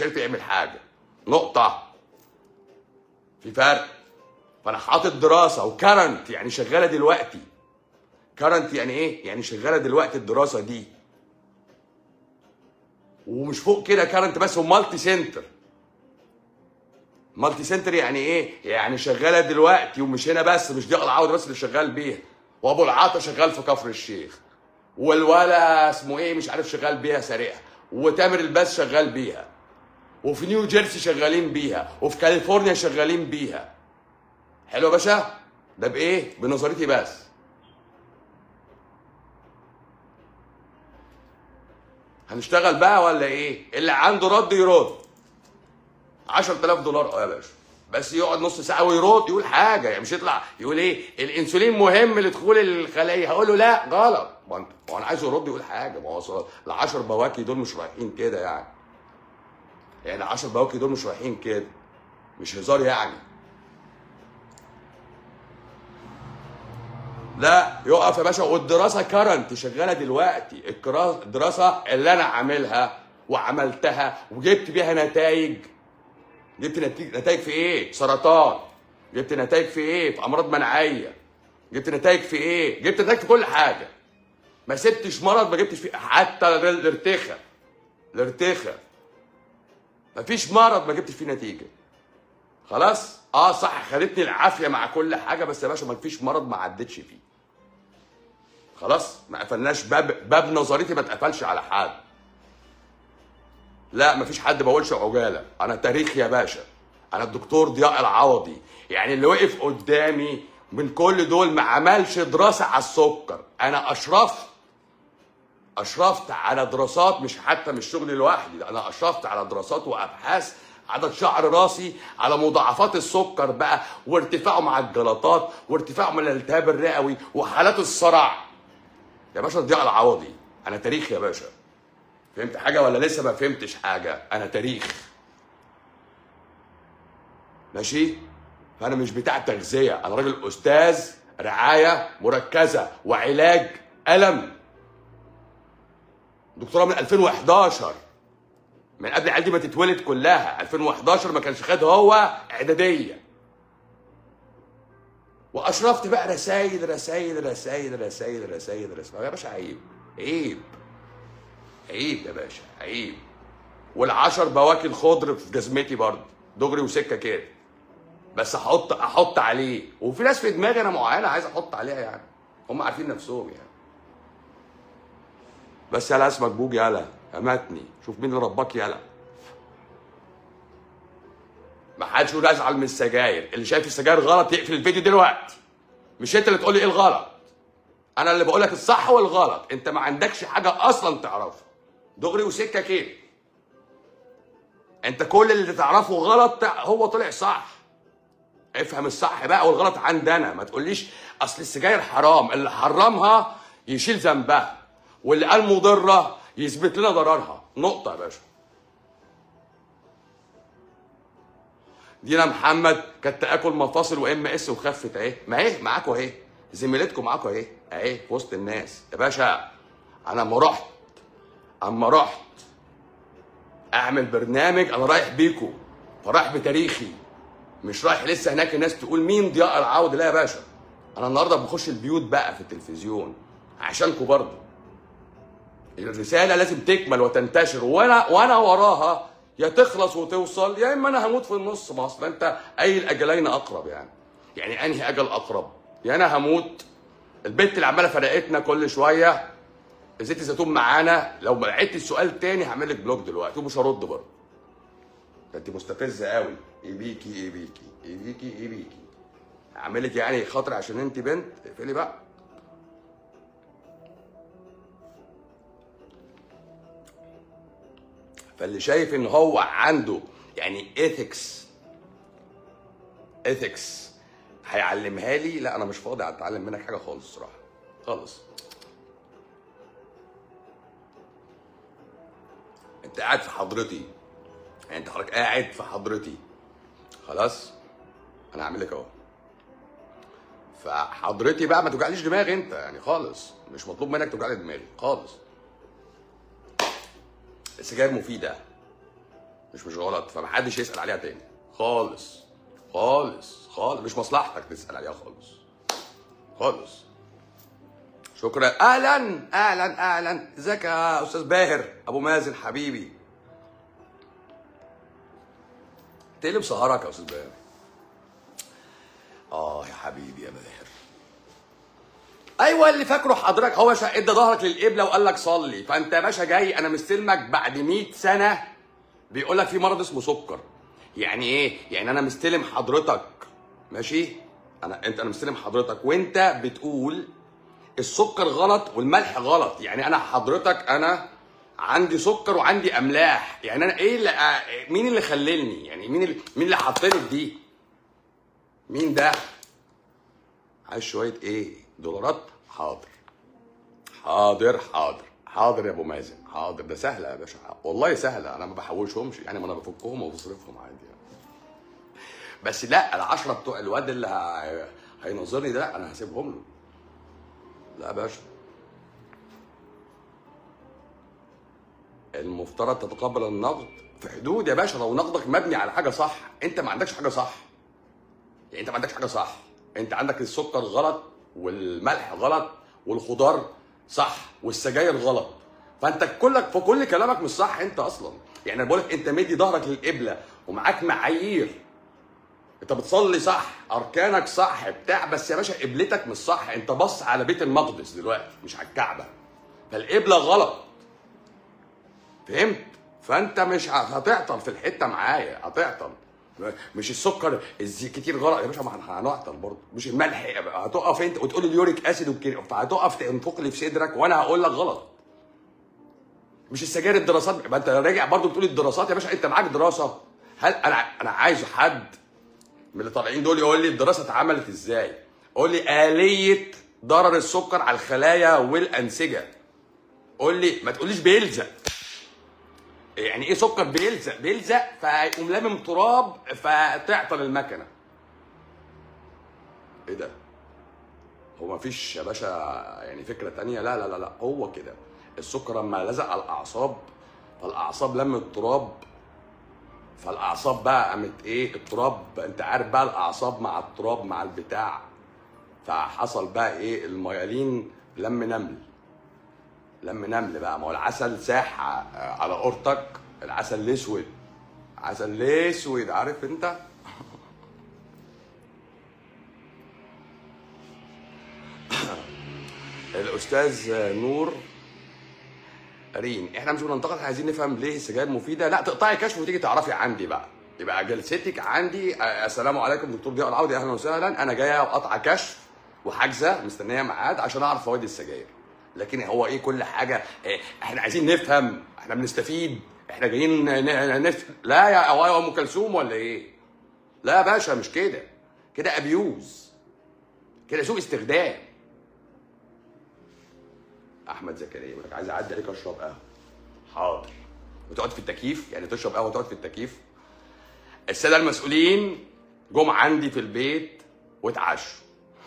عرف يعمل حاجه نقطه في فرق فانا حاطط دراسه وكرنت يعني شغاله دلوقتي كرنت يعني ايه يعني شغاله دلوقتي الدراسه دي ومش فوق كده كرنت بس ومالتي سنتر مالتي سنتر يعني ايه يعني شغاله دلوقتي ومش هنا بس مش دي العوض بس اللي شغال بيها وابو العطا شغال في كفر الشيخ والولا اسمه ايه مش عارف شغال بيها سريعه وتامر الباس شغال بيها وفي نيو جيرسي شغالين بيها وفي كاليفورنيا شغالين بيها حلو يا باشا ده بايه بنظريتي بس هنشتغل بقى ولا ايه اللي عنده رد يرد 10000 دولار اه يا باشا بس يقعد نص ساعه ويرد يقول حاجه يعني مش يطلع يقول ايه الانسولين مهم لدخول الخليه هقول له لا غلط ما انت ما هو انا عايزه يرد يقول حاجه ما هو ال 10 بواكي دول مش رايحين كده يعني يعني ال 10 بواكي دول مش رايحين كده مش هزار يعني لا يقف يا باشا والدراسه كرنت شغاله دلوقتي الكرا- الدراسه اللي انا عاملها وعملتها وجبت بيها نتائج جبت نتيجة نتائج في ايه؟ سرطان جبت نتائج في ايه؟ في امراض مناعيه جبت نتائج في ايه؟ جبت نتائج في كل حاجه ما سبتش مرض ما جبتش فيه حتى الارتخاء الارتخاء مفيش مرض ما جبتش فيه نتيجه خلاص اه صح خدتني العافيه مع كل حاجه بس يا باشا ما فيش مرض ما عدتش فيه خلاص ما قفلناش باب باب نظريتي ما اتقفلش على حد لا مفيش حد ما بقولش عجاله انا تاريخ يا باشا انا الدكتور ضياء العوضي يعني اللي وقف قدامي من كل دول ما عملش دراسه على السكر انا اشرفت اشرفت على دراسات مش حتى مش شغلي لوحدي ده انا اشرفت على دراسات وابحاث عدد شعر راسي على مضاعفات السكر بقى وارتفاعه مع الجلطات وارتفاعه من الالتهاب الرئوي وحالات الصرع يا باشا ضياء العوضي انا تاريخ يا باشا فهمت حاجه ولا لسه ما فهمتش حاجه انا تاريخ ماشي فانا مش بتاع تغذيه انا راجل استاذ رعايه مركزه وعلاج الم دكتوراه من 2011 من قبل العيال دي ما تتولد كلها 2011 ما كانش خد هو اعداديه واشرفت بقى رسايل رسايل رسايل رسايل رسايل رسايل يا باشا عيب عيب عيب يا باشا عيب والعشر بواكي الخضر في جزمتي برضه دغري وسكه كده بس احط احط عليه وفي ناس في دماغي انا معينه عايز احط عليها يعني هم عارفين نفسهم يعني بس يالا اسمك بوج يالا امتني شوف مين اللي رباك يالا ما حدش يقول ازعل من السجاير اللي شايف السجاير غلط يقفل الفيديو دلوقتي مش انت اللي تقول لي ايه الغلط انا اللي بقول لك الصح والغلط انت ما عندكش حاجه اصلا تعرفها دغري وسكه كده انت كل اللي تعرفه غلط هو طلع صح افهم الصح بقى والغلط عندنا ما تقوليش اصل السجاير حرام اللي حرمها يشيل ذنبها واللي قال مضره يثبت لنا ضررها نقطه يا باشا دينا محمد كانت تاكل مفاصل وام اس وخفت اهي ما اهي معاكوا اهي زميلتكم معاكوا اهي اهي في وسط الناس يا باشا انا اما رحت اما رحت اعمل برنامج انا رايح بيكو فرايح بتاريخي مش رايح لسه هناك الناس تقول مين ضياء العوض لا يا باشا انا النهارده بخش البيوت بقى في التلفزيون عشانكم برضه الرساله لازم تكمل وتنتشر وانا وانا وراها يا تخلص وتوصل يا اما انا هموت في النص ما اصل انت اي الاجلين اقرب يعني يعني انهي اجل اقرب يا انا هموت البت اللي عماله فرقتنا كل شويه زيت الزيتون معانا لو ما عدت السؤال تاني هعمل لك بلوك دلوقتي ومش هرد برضه ده انت مستفزه قوي ايه بيكي ايه بيكي ايه بيكي ايه بيكي هعمل لك يعني خاطر عشان انت بنت اقفلي بقى فاللي شايف ان هو عنده يعني ايثكس ايثكس هيعلمها لي لا انا مش فاضي اتعلم منك حاجه خالص الصراحه خالص انت قاعد في حضرتي يعني انت حضرتك قاعد في حضرتي خلاص انا هعمل لك اهو فحضرتي بقى ما توجعليش دماغي انت يعني خالص مش مطلوب منك توجع لي دماغي خالص السجاير مفيده مش مش غلط فمحدش يسال عليها تاني خالص خالص خالص مش مصلحتك تسال عليها خالص خالص شكرا اهلا اهلا اهلا ازيك يا استاذ باهر ابو مازن حبيبي تقلب سهرك يا استاذ باهر اه يا حبيبي يا باهر ايوه اللي فاكره حضرتك هو شا... ادى ظهرك للقبله وقال لك صلي فانت يا باشا جاي انا مستلمك بعد 100 سنه بيقول لك في مرض اسمه سكر يعني ايه يعني انا مستلم حضرتك ماشي انا انت انا مستلم حضرتك وانت بتقول السكر غلط والملح غلط يعني انا حضرتك انا عندي سكر وعندي املاح يعني انا ايه اللي آه، مين اللي خللني يعني مين اللي مين اللي حطني في دي مين ده عايز شويه ايه دولارات حاضر حاضر حاضر حاضر يا ابو مازن حاضر ده سهله يا باشا والله سهله انا ما بحوشهمش يعني ما انا بفكهم وبصرفهم عادي يعني. بس لا العشرة بتوع الواد اللي ه- هينظرني ده لا انا هسيبهم له لا يا باشا المفترض تتقبل النقد في حدود يا باشا لو نقدك مبني على حاجه صح انت ما عندكش حاجه صح يعني انت ما عندكش حاجه صح انت عندك السكر غلط والملح غلط والخضار صح والسجاير غلط فانت كلك في كل كلامك مش صح انت اصلا يعني انا بقول لك انت مدي ظهرك للقبله ومعاك معايير انت بتصلي صح اركانك صح بتاع بس يا باشا قبلتك مش صح انت بص على بيت المقدس دلوقتي مش على الكعبه فالقبله غلط فهمت فانت مش هتعطل في الحته معايا هتعطل مش السكر الزي كتير غلط يا باشا ما احنا هنعطل برضه مش الملح هتقف انت وتقول لي اليوريك اسيد والكلام فهتقف تنفخ لي في صدرك وانا هقول لك غلط مش السجاير الدراسات ما انت راجع برضه بتقول الدراسات يا باشا انت معاك دراسه هل انا انا عايز حد من اللي طالعين دول يقول لي الدراسه اتعملت ازاي قول لي اليه ضرر السكر على الخلايا والانسجه قول لي ما تقوليش بيلزق يعني ايه سكر بيلزق بيلزق فيقوم لامم تراب فتعطل المكنه ايه ده هو ما فيش يا باشا يعني فكره تانية لا لا لا لا هو كده السكر لما لزق على الاعصاب فالاعصاب لمت تراب فالاعصاب بقى قامت ايه التراب انت عارف بقى الاعصاب مع التراب مع البتاع فحصل بقى ايه الميالين لم نمل لم نمل بقى ما هو العسل ساح ع- على قرطك العسل الاسود عسل الاسود عارف انت الاستاذ نور رين احنا مش بننتقد احنا عايزين نفهم ليه السجاير مفيده لا تقطعي كشف وتيجي تعرفي عندي بقى يبقى جلستك عندي آه، السلام عليكم دكتور ضياء العودي اهلا وسهلا انا جايه قطع كشف وحاجزه مستنيه ميعاد عشان اعرف فوائد السجاير لكن هو ايه كل حاجه إيه احنا عايزين نفهم احنا بنستفيد احنا جايين ن- ن- نف... لا يا هو ام كلثوم ولا ايه لا يا باشا مش كده كده ابيوز كده سوء استخدام احمد زكريا يقول لك عايز اعدي عليك اشرب قهوه حاضر وتقعد في التكييف يعني تشرب قهوه وتقعد في التكييف الساده المسؤولين جم عندي في البيت واتعشوا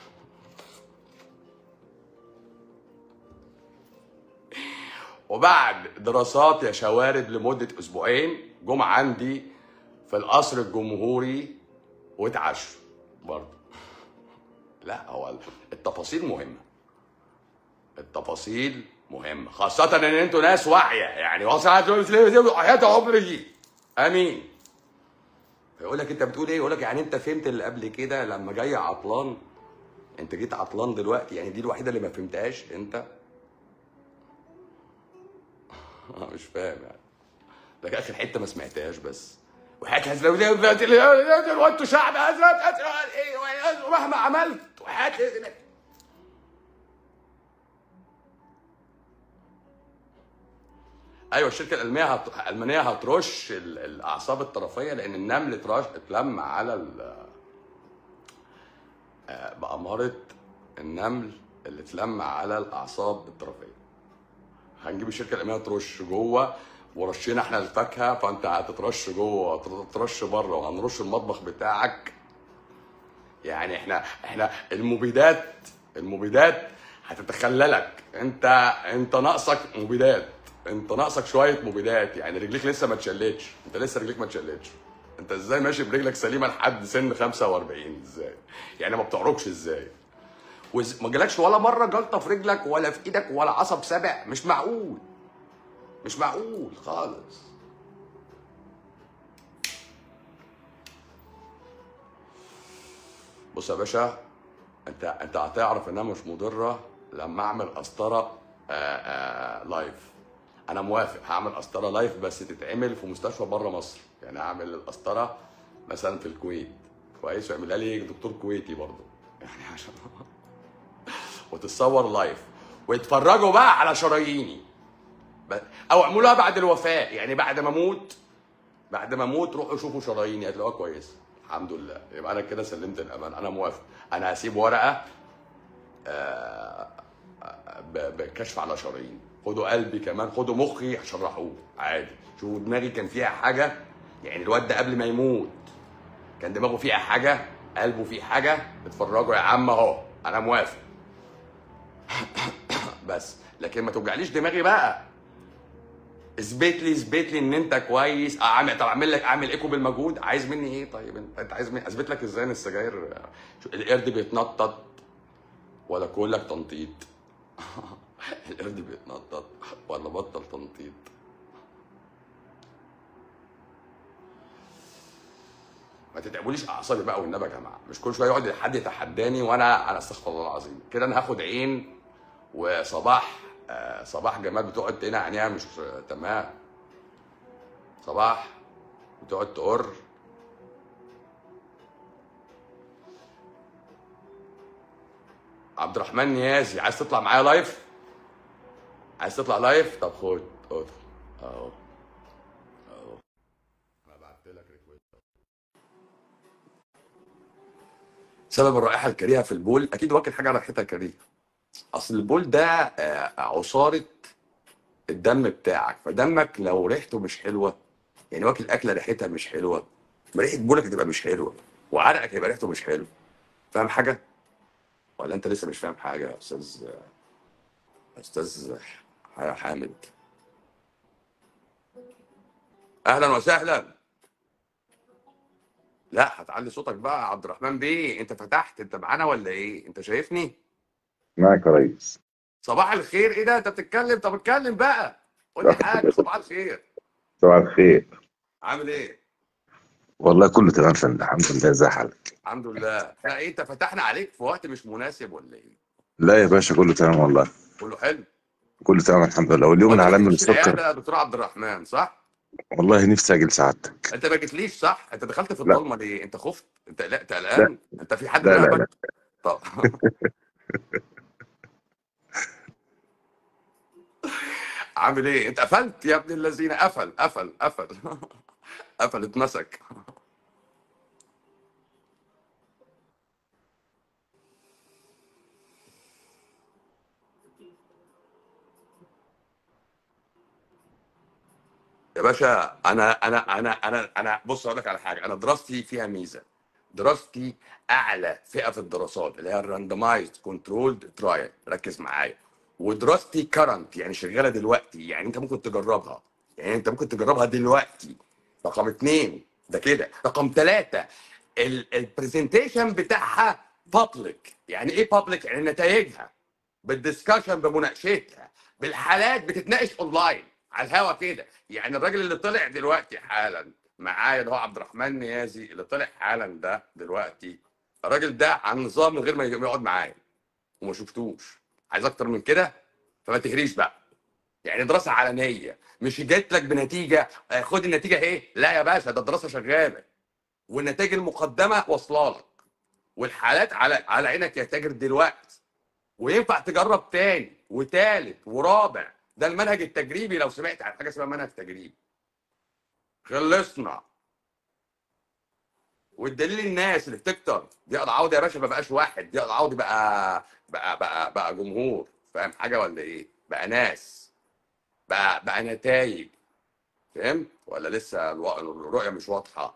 وبعد دراسات يا شوارد لمدة أسبوعين جم عندي في القصر الجمهوري واتعشوا برضه لا هو التفاصيل مهمة التفاصيل مهمة خاصة إن أنتوا ناس واعية يعني وصلت حياة عمري آمين فيقول لك أنت بتقول إيه؟ يقول لك يعني أنت فهمت اللي قبل كده لما جاي عطلان أنت جيت عطلان دلوقتي يعني دي الوحيدة اللي ما فهمتهاش أنت مش فاهم يعني ده اخر حته ما سمعتهاش بس وحياة هزلة وانتوا شعب ازرق ازرق ايه مهما عملت وحياة ايوه الشركه الالمانيه هت... الالمانيه هترش ال- الاعصاب الطرفيه لان النمل اترش اتلم على ال... آه، بأمارة النمل اللي اتلم على الاعصاب الطرفيه هنجيب الشركه الالمانيه ترش جوه ورشينا احنا الفاكهه فانت هتترش جوه تترش بره وهنرش المطبخ بتاعك يعني احنا احنا المبيدات المبيدات هتتخللك انت انت ناقصك مبيدات انت ناقصك شويه موبيلات يعني رجليك لسه ما اتشلتش انت لسه رجليك ما اتشلتش انت ازاي ماشي برجلك سليمه لحد سن 45 ازاي يعني ما بتعرجش ازاي وز... ما جالكش ولا مره جلطه في رجلك ولا في ايدك ولا عصب سابع مش معقول مش معقول خالص بص يا باشا انت انت هتعرف انها مش مضره لما اعمل قسطره آه، آه، لايف انا موافق هعمل قسطره لايف بس تتعمل في مستشفى بره مصر يعني اعمل القسطره مثلا في الكويت كويس ويعملها لي دكتور كويتي برضه يعني عشان وتتصور لايف ويتفرجوا بقى على شراييني ب- او اعملوها بعد الوفاه يعني بعد ما اموت بعد ما اموت روحوا شوفوا شراييني هتلاقوها كويسه الحمد لله يبقى انا كده سلمت الامان انا موافق انا هسيب ورقه آه، ب- بكشف على شرايين خدوا قلبي كمان خدوا مخي شرحوه عادي شوفوا دماغي كان فيها حاجه يعني الواد ده قبل ما يموت كان دماغه فيها حاجه قلبه فيه حاجه اتفرجوا يا عم اهو انا موافق بس لكن ما توجعليش دماغي بقى اثبت لي اثبت لي ان انت كويس اعمل طب اعمل لك اعمل ايكو بالمجهود عايز مني ايه طيب انت انت عايز مني اثبت لك ازاي ان السجاير شو- القرد بيتنطط ولا كلك تنطيط القرد بيتنطط ولا بطل تنطيط ما تتعبوليش اعصابي بقى والنبي يا جماعه مش كل شويه يقعد حد يتحداني وانا انا استغفر الله العظيم كده انا هاخد عين وصباح آه، صباح جمال بتقعد هنا عينيها مش آه، تمام صباح بتقعد تقر عبد الرحمن نيازي عايز تطلع معايا لايف عايز تطلع لايف طب خد خد اهو اهو انا بعت لك ريكويست سبب الرائحه الكريهه في البول اكيد واكل حاجه ريحتها كريهه اصل البول ده آه، عصاره الدم بتاعك فدمك لو ريحته مش حلوه يعني واكل اكله ريحتها مش حلوه ما ريحه بولك هتبقى مش حلوه وعرقك هيبقى ريحته مش حلو فاهم حاجه ولا انت لسه مش فاهم حاجه يا استاذ استاذ ح- حامد اهلا وسهلا لا هتعلي صوتك بقى يا عبد الرحمن بيه انت فتحت انت معانا ولا ايه انت شايفني معك يا ريس صباح الخير ايه ده انت بتتكلم طب اتكلم بقى قول لي حاجه صباح الخير صباح الخير عامل ايه والله كله تمام فندم الحمد لله ازي حالك الحمد لله لا ايه انت فتحنا عليك في وقت مش مناسب ولا ايه لا يا باشا كله تمام والله كله حلو كله تمام الحمد لله واليوم وانت ما العالمي جيتليش للسكر العياده يا دكتور عبد الرحمن صح والله نفسي اجي لسعادتك انت ما جيتليش صح انت دخلت في لا الضلمه ليه انت خفت انت لا انت لا قلقان انت في حد لا لا لا راقبك طب عامل ايه انت قفلت يا ابن الذين قفل قفل قفل قفل اتمسك يا باشا انا انا انا انا انا بص اقول لك على حاجه انا دراستي فيها ميزه دراستي اعلى فئه في الدراسات اللي هي الراندمايزد كنترولد ترايل ركز معايا ودراستي كرنت يعني شغاله دلوقتي يعني انت ممكن تجربها يعني انت ممكن تجربها دلوقتي رقم اتنين ده كده رقم ثلاثة البرزنتيشن بتاعها بابليك يعني ايه بابليك يعني نتائجها بالدسكشن بمناقشتها بالحالات بتتناقش اونلاين على الهوا كده يعني الراجل اللي طلع دلوقتي حالا معايا اللي هو عبد الرحمن نيازي اللي طلع حالا ده دلوقتي الراجل ده عن نظام من غير ما يقعد معايا وما شفتوش عايز اكتر من كده فما تهريش بقى يعني دراسه علنيه مش جات لك بنتيجه آه، خد النتيجه اهي لا يا باشا ده الدراسه شغاله والنتائج المقدمه واصله لك والحالات على على عينك يا تاجر دلوقتي وينفع تجرب تاني وتالت ورابع ده المنهج التجريبي لو سمعت عن حاجه اسمها منهج تجريبي خلصنا والدليل الناس اللي بتكتر ضياء العوضي يا باشا ما بقاش واحد ضياء العوضي بقى بقى بقى بقى جمهور فاهم حاجه ولا ايه بقى ناس بقى بقى نتائج فهمت ولا لسه الو- الرؤيه مش واضحه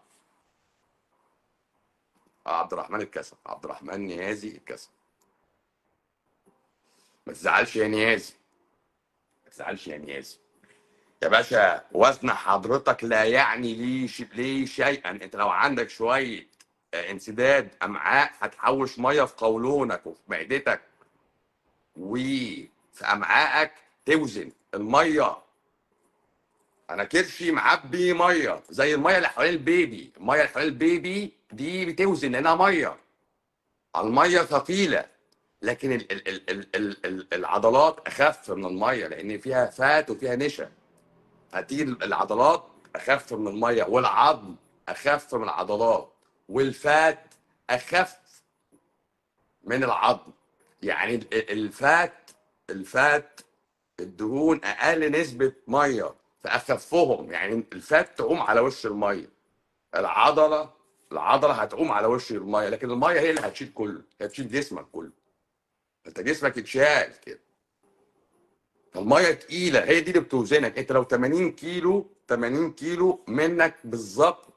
آه، عبد الرحمن اتكسب عبد الرحمن نيازي اتكسب ما تزعلش يا نيازي ما تزعلش يا نيازي يا باشا وزن حضرتك لا يعني لي ش... لي شيئا انت لو عندك شويه آه، انسداد امعاء هتحوش ميه في قولونك وفي معدتك وفي امعائك توزن الميه انا كرشي معبي ميه زي الميه اللي حوالين البيبي الميه اللي حوالين البيبي دي بتوزن لانها ميه الميه ثقيله لكن ال ال ال ال ال ال العضلات اخف من الميه لان فيها فات وفيها نشا هتيجي العضلات اخف من الميه والعظم اخف من العضلات والفات اخف من العظم يعني ال- ال- الفات الفات الدهون اقل نسبه ميه فاخفهم يعني الفات تعوم على وش الميه العضله العضله هتعوم على وش الميه لكن الميه هي اللي هتشيل كله هي هتشيل جسمك كله انت جسمك اتشال كده فالميه تقيله هي دي اللي بتوزنك انت لو 80 كيلو 80 كيلو منك بالظبط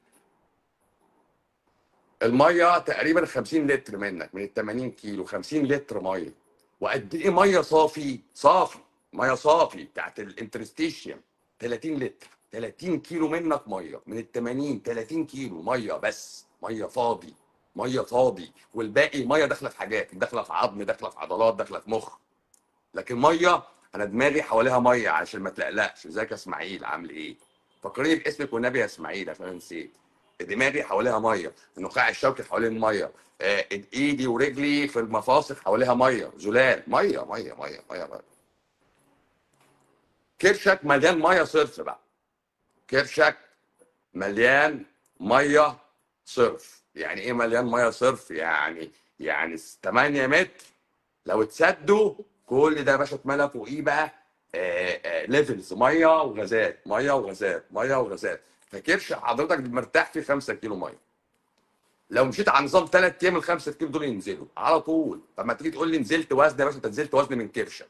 الميه تقريبا 50 لتر منك من ال 80 كيلو 50 لتر ميه وقد ايه ميه صافي صافي ميه صافي بتاعت الانترستيشيوم 30 لتر 30 كيلو منك ميه من ال 80 30 كيلو ميه بس ميه فاضي ميه فاضي والباقي ميه داخله في حاجات داخله في عظم داخله في عضلات داخله في مخ لكن ميه انا دماغي حواليها ميه عشان ما تقلقش ازيك يا اسماعيل عامل ايه فكرني باسمك والنبي يا اسماعيل عشان أنا نسيت دماغي حواليها ميه النخاع الشوكي حوالين ميه آه، ايدي ورجلي في المفاصل حواليها ميه زلال ميه ميه ميه ميه, مية. كرشك مليان ميه صرف بقى كرشك مليان ميه صرف يعني ايه مليان ميه صرف يعني يعني 8 متر لو اتسدوا كل ده يا باشا اتملى فوقيه بقى ليفلز ميه وغازات ميه وغازات ميه وغازات فكرش حضرتك مرتاح فيه 5 كيلو ميه لو مشيت على نظام ثلاث ايام ال 5 كيلو دول ينزلوا على طول فما تيجي تقول لي نزلت وزن يا باشا انت نزلت وزن من كرشك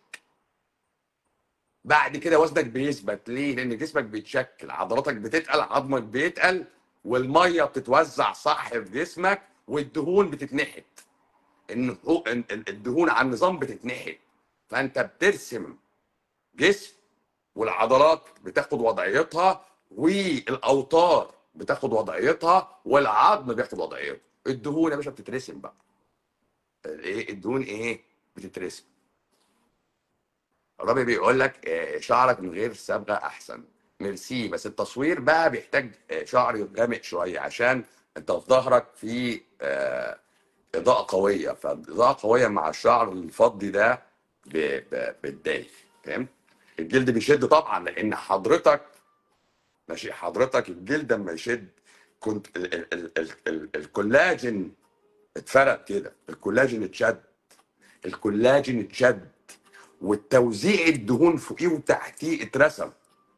بعد كده وزنك بيثبت ليه؟ لان جسمك بيتشكل عضلاتك بتتقل عظمك بيتقل والميه بتتوزع صح في جسمك والدهون بتتنحت النحو- ال- ال- الدهون على النظام بتتنحت فانت بترسم جسم والعضلات بتاخد وضعيتها والاوتار بتاخد وضعيتها والعظم بياخد وضعيته الدهون يا باشا بتترسم بقى الايه الدهون ايه بتترسم الراجل بيقول لك آه، شعرك من غير صبغه احسن ميرسي بس التصوير بقى بيحتاج آه، شعر غامق شويه عشان انت في ظهرك في آه، اضاءه قويه فالاضاءه قويه مع الشعر الفضي ده ب- ب- بتضايق فهمت الجلد بيشد طبعا لان حضرتك ماشي حضرتك الجلد لما يشد كنت ال ال ال ال ال الكولاجين اتفرد كده الكولاجين اتشد الكولاجين اتشد والتوزيع الدهون فوقيه وتحتيه اترسم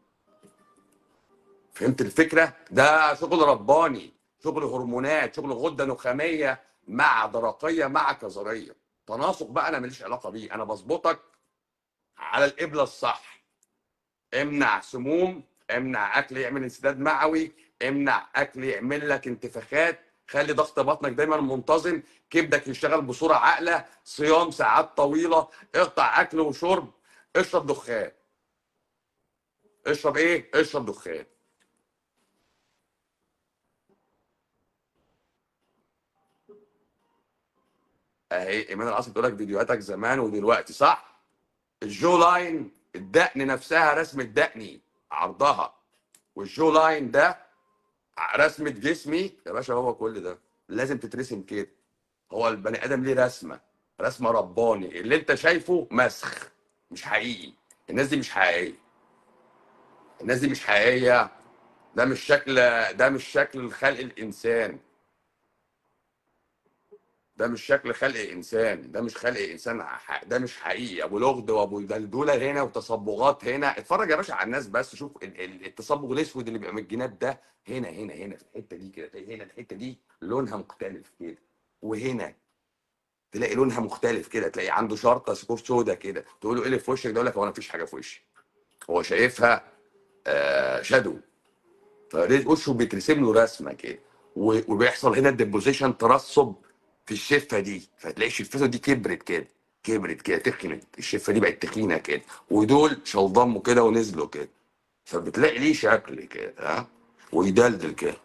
فهمت الفكره ده شغل رباني شغل هرمونات شغل غده نخاميه مع درقيه مع كظريه تناسق بقى انا ماليش علاقه بيه انا بظبطك على القبله الصح امنع سموم امنع اكل يعمل انسداد معوي امنع اكل يعمل لك انتفاخات خلي ضغط بطنك دايما منتظم كبدك يشتغل بصوره عاقله صيام ساعات طويله اقطع اكل وشرب اشرب دخان اشرب ايه اشرب دخان اهي ايمان العاصي بتقول لك فيديوهاتك زمان ودلوقتي صح الجو لاين الدقن نفسها رسمة دقني عرضها والجو لاين ده رسمة جسمي يا باشا هو كل ده لازم تترسم كده هو البني ادم ليه رسمة رسمة رباني اللي انت شايفه مسخ مش حقيقي الناس دي مش حقيقية الناس دي مش حقيقية ده مش شكل ده مش شكل خلق الانسان ده مش شكل خلق انسان ده مش خلق انسان ح- ده مش حقيقي ابو لغد وابو دلدوله هنا وتصبغات هنا اتفرج يا باشا على الناس بس شوف ال- ال- التصبغ الاسود اللي بيبقى من الجناب ده هنا هنا هنا في الحته دي كده تلاقي هنا الحته دي لونها مختلف كده وهنا تلاقي لونها مختلف كده تلاقي عنده شرطه سكور سودا كده تقول له ايه اللي في وشك ده يقول لك هو انا مفيش حاجه في وشي هو شايفها آه شادو فوشه بيترسم له رسمه كده و- وبيحصل هنا الديبوزيشن ترسب في الشفه دي فتلاقي شفته دي كبرت كده كبرت كده تخنت الشفه دي بقت تخينه كده ودول شلضموا كده ونزلوا كده فبتلاقي ليه شكل كده ها ويدلدل كده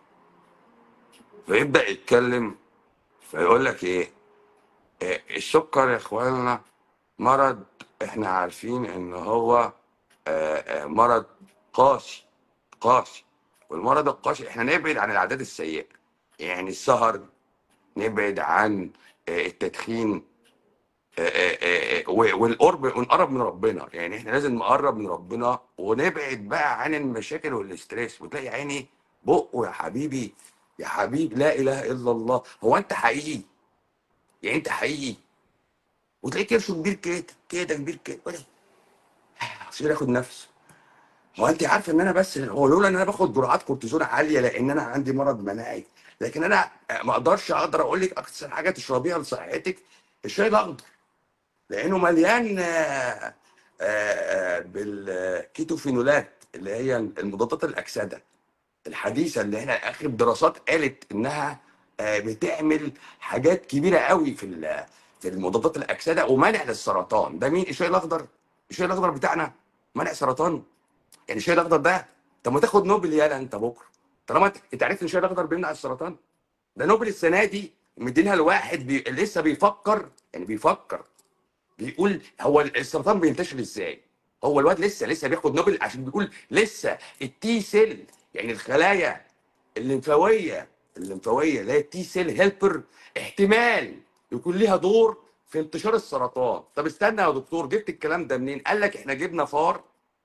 فيبدا يتكلم فيقول لك ايه إيه، السكر يا اخوانا مرض احنا عارفين ان هو آه، آه، مرض قاسي قاسي والمرض القاسي احنا نبعد عن العادات السيئه يعني السهر نبعد عن آه، التدخين آه، آه، آه، و- والقرب ونقرب من ربنا يعني احنا لازم نقرب من ربنا ونبعد بقى عن المشاكل والاستريس وتلاقي عيني بقه يا حبيبي يا حبيبي لا اله الا الله هو انت حقيقي يعني انت حقيقي وتلاقي كرشه كبير كده كده كبير كده ولا مش قادر اخد نفس هو انت عارفه ان انا بس هو لولا ان انا باخد جرعات كورتيزون عاليه لان انا عندي مرض مناعي لكن انا ما اقدرش اقدر اقول لك اكثر حاجه تشربيها لصحتك الشاي الاخضر لانه مليان آه، آه، بالكيتوفينولات اللي هي المضادات الاكسده الحديثه اللي احنا اخر دراسات قالت انها آه، بتعمل حاجات كبيره قوي في ال- في المضادات الاكسده ومنع للسرطان ده مين الشاي الاخضر الشاي الاخضر بتاعنا منع سرطان يعني الشاي الاخضر ده طب ما تاخد نوبل يالا انت بكره طالما انت انت عرفت ان الشاي الاخضر بيمنع السرطان ده نوبل السنه دي مدينها لواحد بي... لسه بيفكر يعني بيفكر بيقول هو السرطان بينتشر ازاي هو الواد لسه لسه بياخد نوبل عشان بيقول لسه التي سيل يعني الخلايا الليمفاويه الليمفاويه اللي هي التي سيل هيلبر احتمال يكون ليها دور في انتشار السرطان طب استنى يا دكتور جبت الكلام ده منين قال لك احنا جبنا فار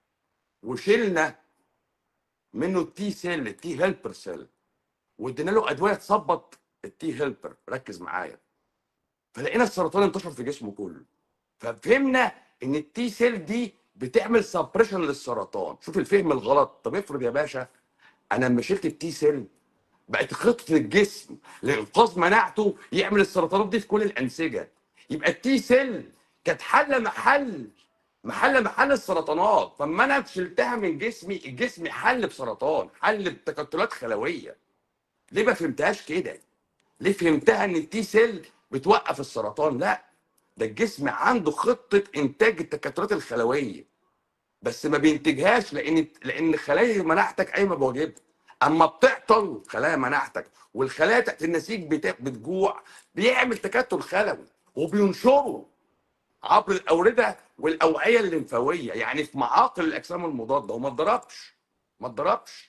وشلنا منه التي سيل التي هيلبر سيل وادينا له ادويه تثبط التي هيلبر ركز معايا فلقينا السرطان انتشر في جسمه كله ففهمنا ان التي سيل دي بتعمل سبريشن للسرطان شوف الفهم الغلط طب افرض يا باشا انا لما شلت التي سيل بقت خطه الجسم لانقاذ مناعته يعمل السرطانات دي في كل الانسجه يبقى التي سيل كانت حله محل محل محل السرطانات فلما انا شلتها من جسمي الجسم حل بسرطان حل بتكتلات خلويه ليه ما فهمتهاش كده ليه فهمتها ان التي سيل بتوقف السرطان لا ده الجسم عنده خطه انتاج التكتلات الخلويه بس ما بينتجهاش لان لان خلايا مناعتك قايمه بواجبها اما بتعطل خلايا مناعتك والخلايا تحت النسيج بت- بتجوع بيعمل تكتل خلوي وبينشره عبر الاورده والاوعيه الليمفاويه يعني في معاقل الاجسام المضاده وما اتضربش ما اتضربش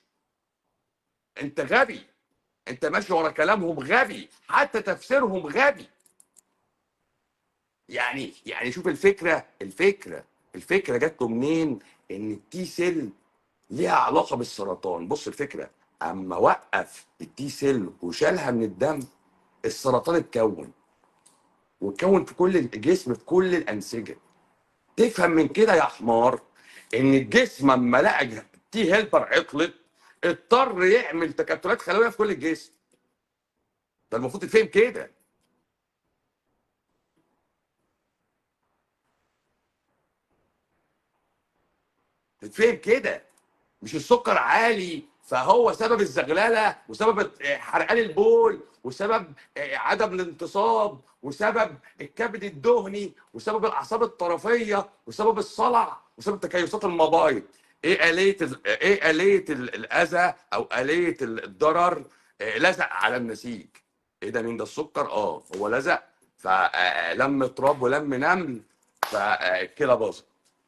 انت غبي انت ماشي ورا كلامهم غبي حتى تفسيرهم غبي يعني يعني شوف الفكره الفكره الفكره جات له منين ان التي سيل ليها علاقه بالسرطان بص الفكره اما وقف التي سيل وشالها من الدم السرطان اتكون واتكون في كل الجسم في كل الانسجه تفهم من كده يا حمار ان الجسم اما لقى تي هيلبر عطلت اضطر يعمل تكتلات خلويه في كل الجسم ده المفروض تتفهم كده تتفهم كده مش السكر عالي فهو سبب الزغلله وسبب حرقان البول وسبب عدم الانتصاب وسبب الكبد الدهني وسبب الاعصاب الطرفيه وسبب الصلع وسبب تكيسات المبايض ايه آلية ال- ايه آلية ال- الاذى او آلية الضرر آه، لزق على النسيج ايه ده مين ده السكر اه هو لزق فلم تراب ولم نمل فالكلى باظت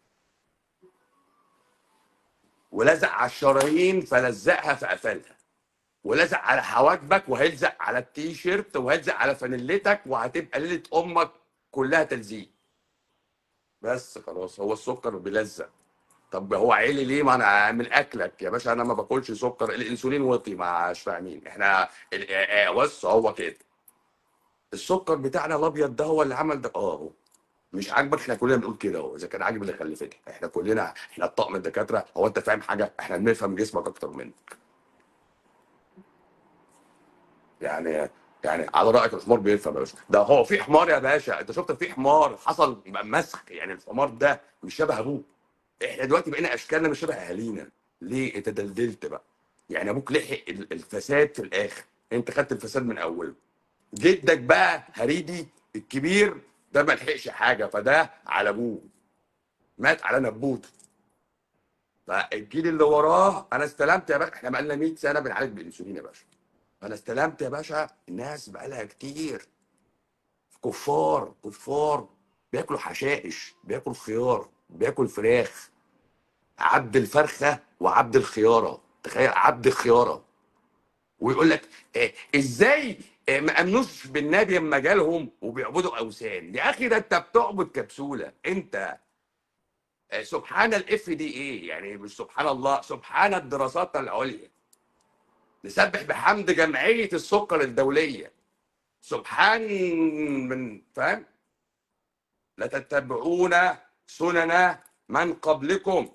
ولزق على الشرايين فلزقها فقفلها ولزق على حواجبك وهيلزق على التيشيرت وهيلزق على فانيلتك وهتبقى ليله امك كلها تلزيق بس خلاص هو السكر بيلزق طب هو عالي ليه ما انا من اكلك يا باشا انا ما باكلش سكر الانسولين وطي مش فاهمين احنا ال- آه، آه، بص هو كده السكر بتاعنا الابيض ده هو اللي عمل ده اه هو مش عاجبك احنا كلنا بنقول كده اهو اذا كان عاجب اللي خلفتك احنا كلنا احنا الطاقم الدكاتره هو انت فاهم حاجه احنا بنفهم جسمك اكتر منك يعني يعني على رايك الحمار بيفهم يا باشا ده هو في حمار يا باشا انت شفت في حمار حصل مسخ يعني الحمار ده مش شبه ابوه احنا دلوقتي بقينا اشكالنا مش شبه اهالينا ليه انت دلدلت بقى يعني ابوك لحق ال- الفساد في الاخر انت خدت الفساد من اوله جدك بقى هريدي الكبير ده ما لحقش حاجه فده على ابوه مات على نبوته فالجيل اللي وراه انا استلمت يا باشا احنا بقالنا 100 سنه بنعالج بالانسولين يا باشا انا استلمت يا باشا الناس بقالها كتير كفار كفار بياكلوا حشائش بياكل خيار بياكل فراخ عبد الفرخه وعبد الخياره تخيل عبد الخياره ويقول لك إيه ازاي إيه ما امنوش بالنبي اما جالهم وبيعبدوا اوثان يا اخي ده انت بتعبد كبسوله انت آه، سبحان الاف دي ايه يعني مش سبحان الله سبحان الدراسات العليا نسبح بحمد جمعيه السكر الدوليه سبحان من فاهم لتتبعون سنن من قبلكم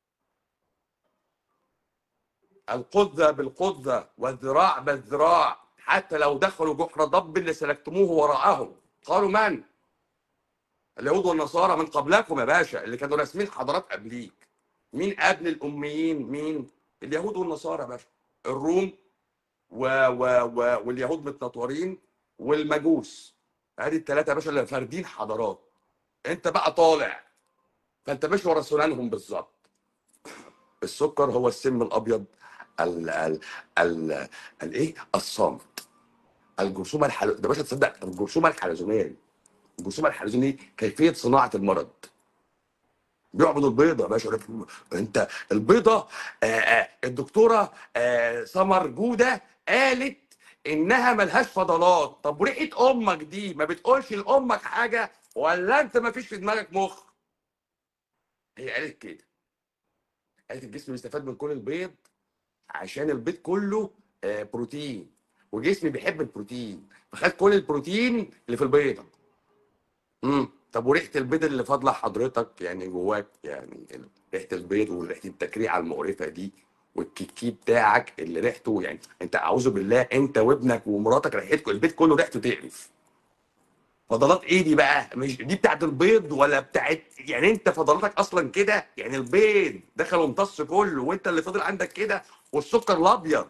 القذة بالقذة والذراع بالذراع حتى لو دخلوا جحر ضب لسلكتموه وراءهم قالوا من؟ اليهود والنصارى من قبلكم يا باشا اللي كانوا راسمين حضارات قبليك مين قبل الأميين مين؟ اليهود والنصارى يا باشا الروم و... و... و... واليهود متنطورين والمجوس ادي الثلاثه يا باشا اللي فاردين حضارات انت بقى طالع فانت ماشي ورا سنانهم بالظبط السكر هو السم الابيض ال ال ال الايه الصامت الجرثومه الحل... ده باشا تصدق الجرثومه الحلزونيه دي الجرثومه الحلزونيه دي كيفيه صناعه المرض بيعبدوا البيضه يا باشا انت البيضه آه آه الدكتوره آه سمر جوده قالت انها ملهاش فضلات طب وريحه امك دي ما بتقولش لامك حاجه ولا انت ما فيش في دماغك مخ هي قالت كده قالت الجسم بيستفاد من كل البيض عشان البيض كله آه، بروتين وجسمي بيحب البروتين فخد كل البروتين اللي في البيضه امم طب وريحه البيض اللي فاضله حضرتك يعني جواك يعني ال- ريحه البيض وريحه التكريعه المقرفه دي والكيكي بتاعك اللي ريحته يعني انت اعوذ بالله انت وابنك ومراتك ريحتكم البيت كله ريحته تقرف فضلات ايه دي بقى مش دي بتاعت البيض ولا بتاعت يعني انت فضلاتك اصلا كده يعني البيض دخل وامتص كله وانت اللي فضل عندك كده والسكر الابيض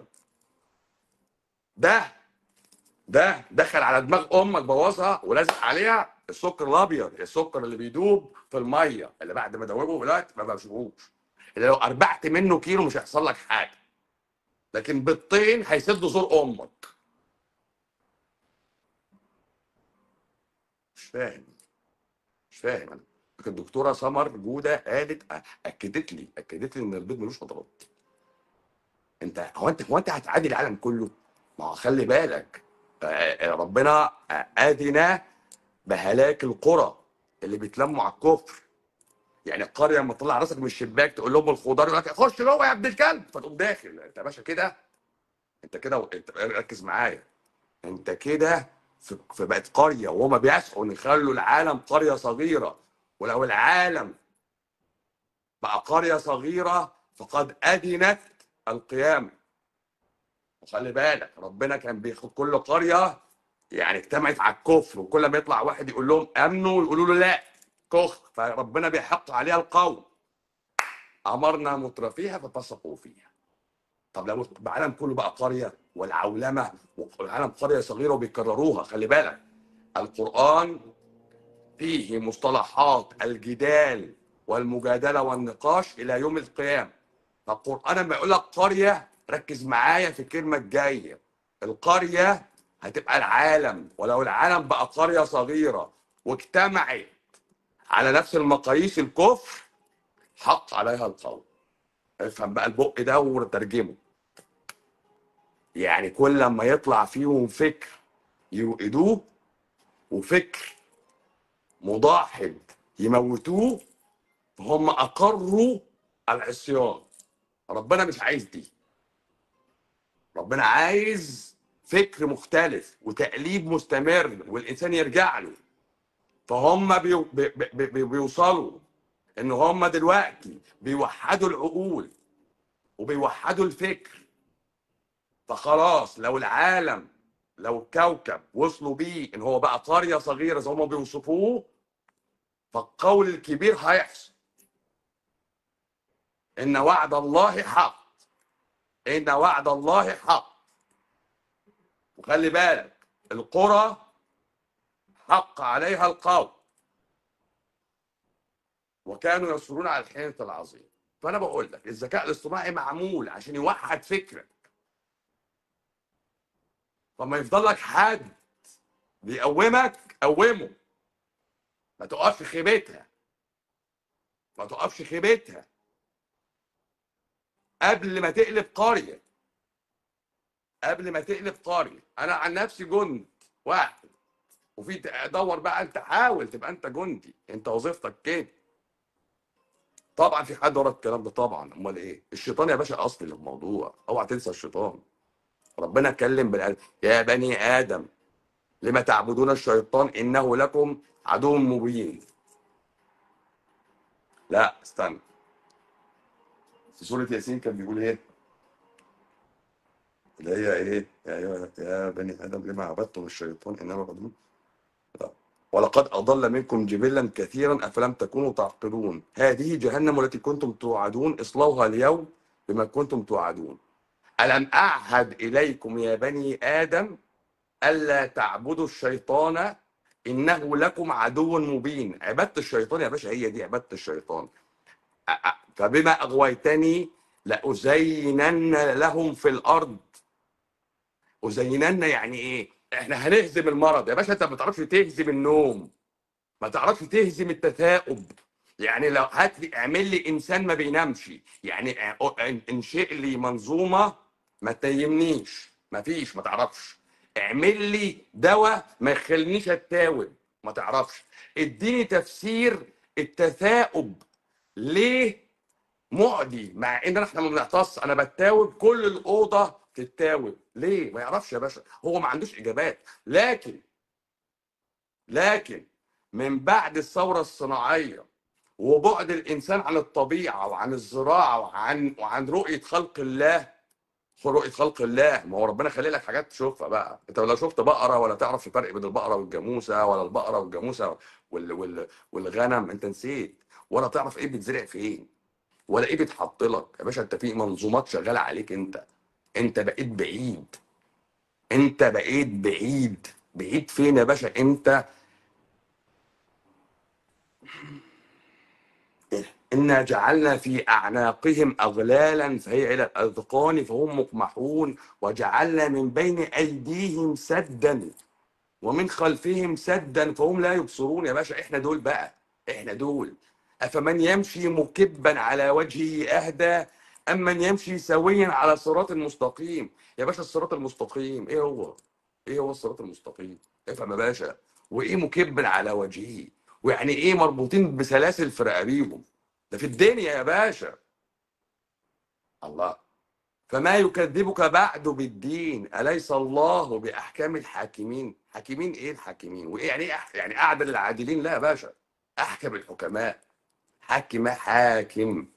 ده ده دخل على دماغ امك بوظها ولازق عليها السكر الابيض السكر اللي بيدوب في الميه اللي بعد ما دوبه دلوقتي ما بشوفوش اللي لو اربعت منه كيلو مش هيحصل لك حاجه لكن بيضتين هيسدوا زور امك مش فاهم مش فاهم انا لكن الدكتوره سمر جوده قالت اكدت لي اكدت لي ان البيض ملوش فضلات انت هو انت هو انت هتعادي العالم كله ما هو خلي بالك آه، ربنا اذن بهلاك القرى اللي بيتلموا على الكفر يعني القريه لما تطلع راسك من الشباك تقول لهم الخضار يقول لك خش جوه يا ابن الكلب فتقوم داخل انت يا باشا كده انت كده انت ركز معايا انت كده في في بقت قريه وهما بيسعوا ان يخلوا العالم قريه صغيره ولو العالم بقى قريه صغيره فقد اذنت القيامه وخلي بالك ربنا كان بياخد كل قريه يعني اجتمعت على الكفر وكل ما يطلع واحد يقول لهم امنوا يقولوا له لا كفر فربنا بيحق عليها القول امرنا مترفيها ففسقوا فيها طب لو العالم كله بقى قريه والعولمه والعالم قريه صغيره وبيكرروها خلي بالك القران فيه مصطلحات الجدال والمجادله والنقاش الى يوم القيامه فالقران لما يقول لك قريه ركز معايا في الكلمه الجايه القريه هتبقى العالم ولو العالم بقى قريه صغيره واجتمعت على نفس المقاييس الكفر حق عليها القول افهم بقى البق ده وترجمه يعني كل لما يطلع فيهم فكر يوقدوه وفكر مضاحد يموتوه فهم اقروا العصيان ربنا مش عايز دي ربنا عايز فكر مختلف وتقليب مستمر والانسان يرجع له فهم بي بي بي بي بيوصلوا ان هم دلوقتي بيوحدوا العقول وبيوحدوا الفكر فخلاص لو العالم لو الكوكب وصلوا بيه ان هو بقى قريه صغيره زي ما هم بيوصفوه فالقول الكبير هيحصل ان وعد الله حق ان وعد الله حق وخلي بالك القرى حق عليها القول وكانوا يصرون على الحنث العظيم ف فانا بقول لك الذكاء الاصطناعي معمول عشان يوحد فكرك فما يفضل لك حد بيقومك قومه ما تقفش خيبتها ما تقفش خيبتها قبل ما تقلب قريه قبل ما تقلب قريه انا عن نفسي جند واحد وفي دور بقى انت حاول تبقى انت جندي انت وظيفتك كده طبعا في حد ورا الكلام ده طبعا امال ايه الشيطان يا باشا اصلي للموضوع اوعى تنسى الشيطان ربنا اتكلم بالقلب يا بني ادم لما تعبدون الشيطان انه لكم عدو مبين لا استنى في سورة ياسين كان بيقول ايه اللي هي ايه يا أيها يا بني ادم لما عبدتم الشيطان انما عدو لا ولقد اضل منكم جبلا كثيرا افلم تكونوا تعقلون هذه جهنم التي كنتم توعدون اصلوها اليوم بما كنتم توعدون الم اعهد اليكم يا بني ادم الا تعبدوا الشيطان انه لكم عدو مبين عباده الشيطان يا باشا هي دي عباده الشيطان أ- أ- فبما اغويتني لازينن لهم في الارض ازينن يعني ايه احنا هنهزم المرض يا باشا انت ما تعرفش تهزم النوم ما تعرفش تهزم التثاؤب يعني لو هات لي اعمل لي انسان ما بينامش يعني ا- ان- انشئ لي منظومه ما تنيمنيش ما فيش ما تعرفش اعمل لي دواء ما يخلينيش اتاوب ما تعرفش اديني تفسير التثاؤب ليه معدي مع ان احنا ما بنعطس انا بتاوب كل الاوضه تتاوب ليه ما يعرفش يا باشا هو ما عندوش اجابات لكن لكن من بعد الثوره الصناعيه وبعد الانسان عن الطبيعه وعن الزراعه وعن وعن رؤيه خلق الله رؤيه خلق الله ما هو ربنا خلي لك حاجات تشوفها بقى انت لو شفت بقره ولا تعرف الفرق بين البقره والجاموسه ولا البقره والجاموسه وال وال والغنم انت نسيت ولا تعرف ايه بيتزرع فين ولا ايه بيتحط لك يا باشا انت في منظومات شغاله عليك انت انت بقيت بعيد انت بقيت بعيد بعيد فين يا باشا انت إنا جعلنا في أعناقهم أغلالا فهي إلى الأذقان فهم مقمحون وجعلنا من بين أيديهم سدا ومن خلفهم سدا فهم لا يبصرون يا باشا إحنا دول بقى إحنا دول أفمن يمشي مكبا على وجهه أهدى أم من يمشي سويا على صراط مستقيم يا باشا الصراط المستقيم إيه هو؟ إيه هو الصراط المستقيم؟ افهم يا باشا وإيه مكبا على وجهه؟ ويعني إيه مربوطين بسلاسل في رقابيهم؟ ده في الدنيا يا باشا الله فما يكذبك بعد بالدين أليس الله بأحكام الحاكمين حاكمين إيه الحاكمين وإيه يعني إيه أح- يعني أعدل العادلين لا يا باشا أحكم الحكماء حاكم حاكم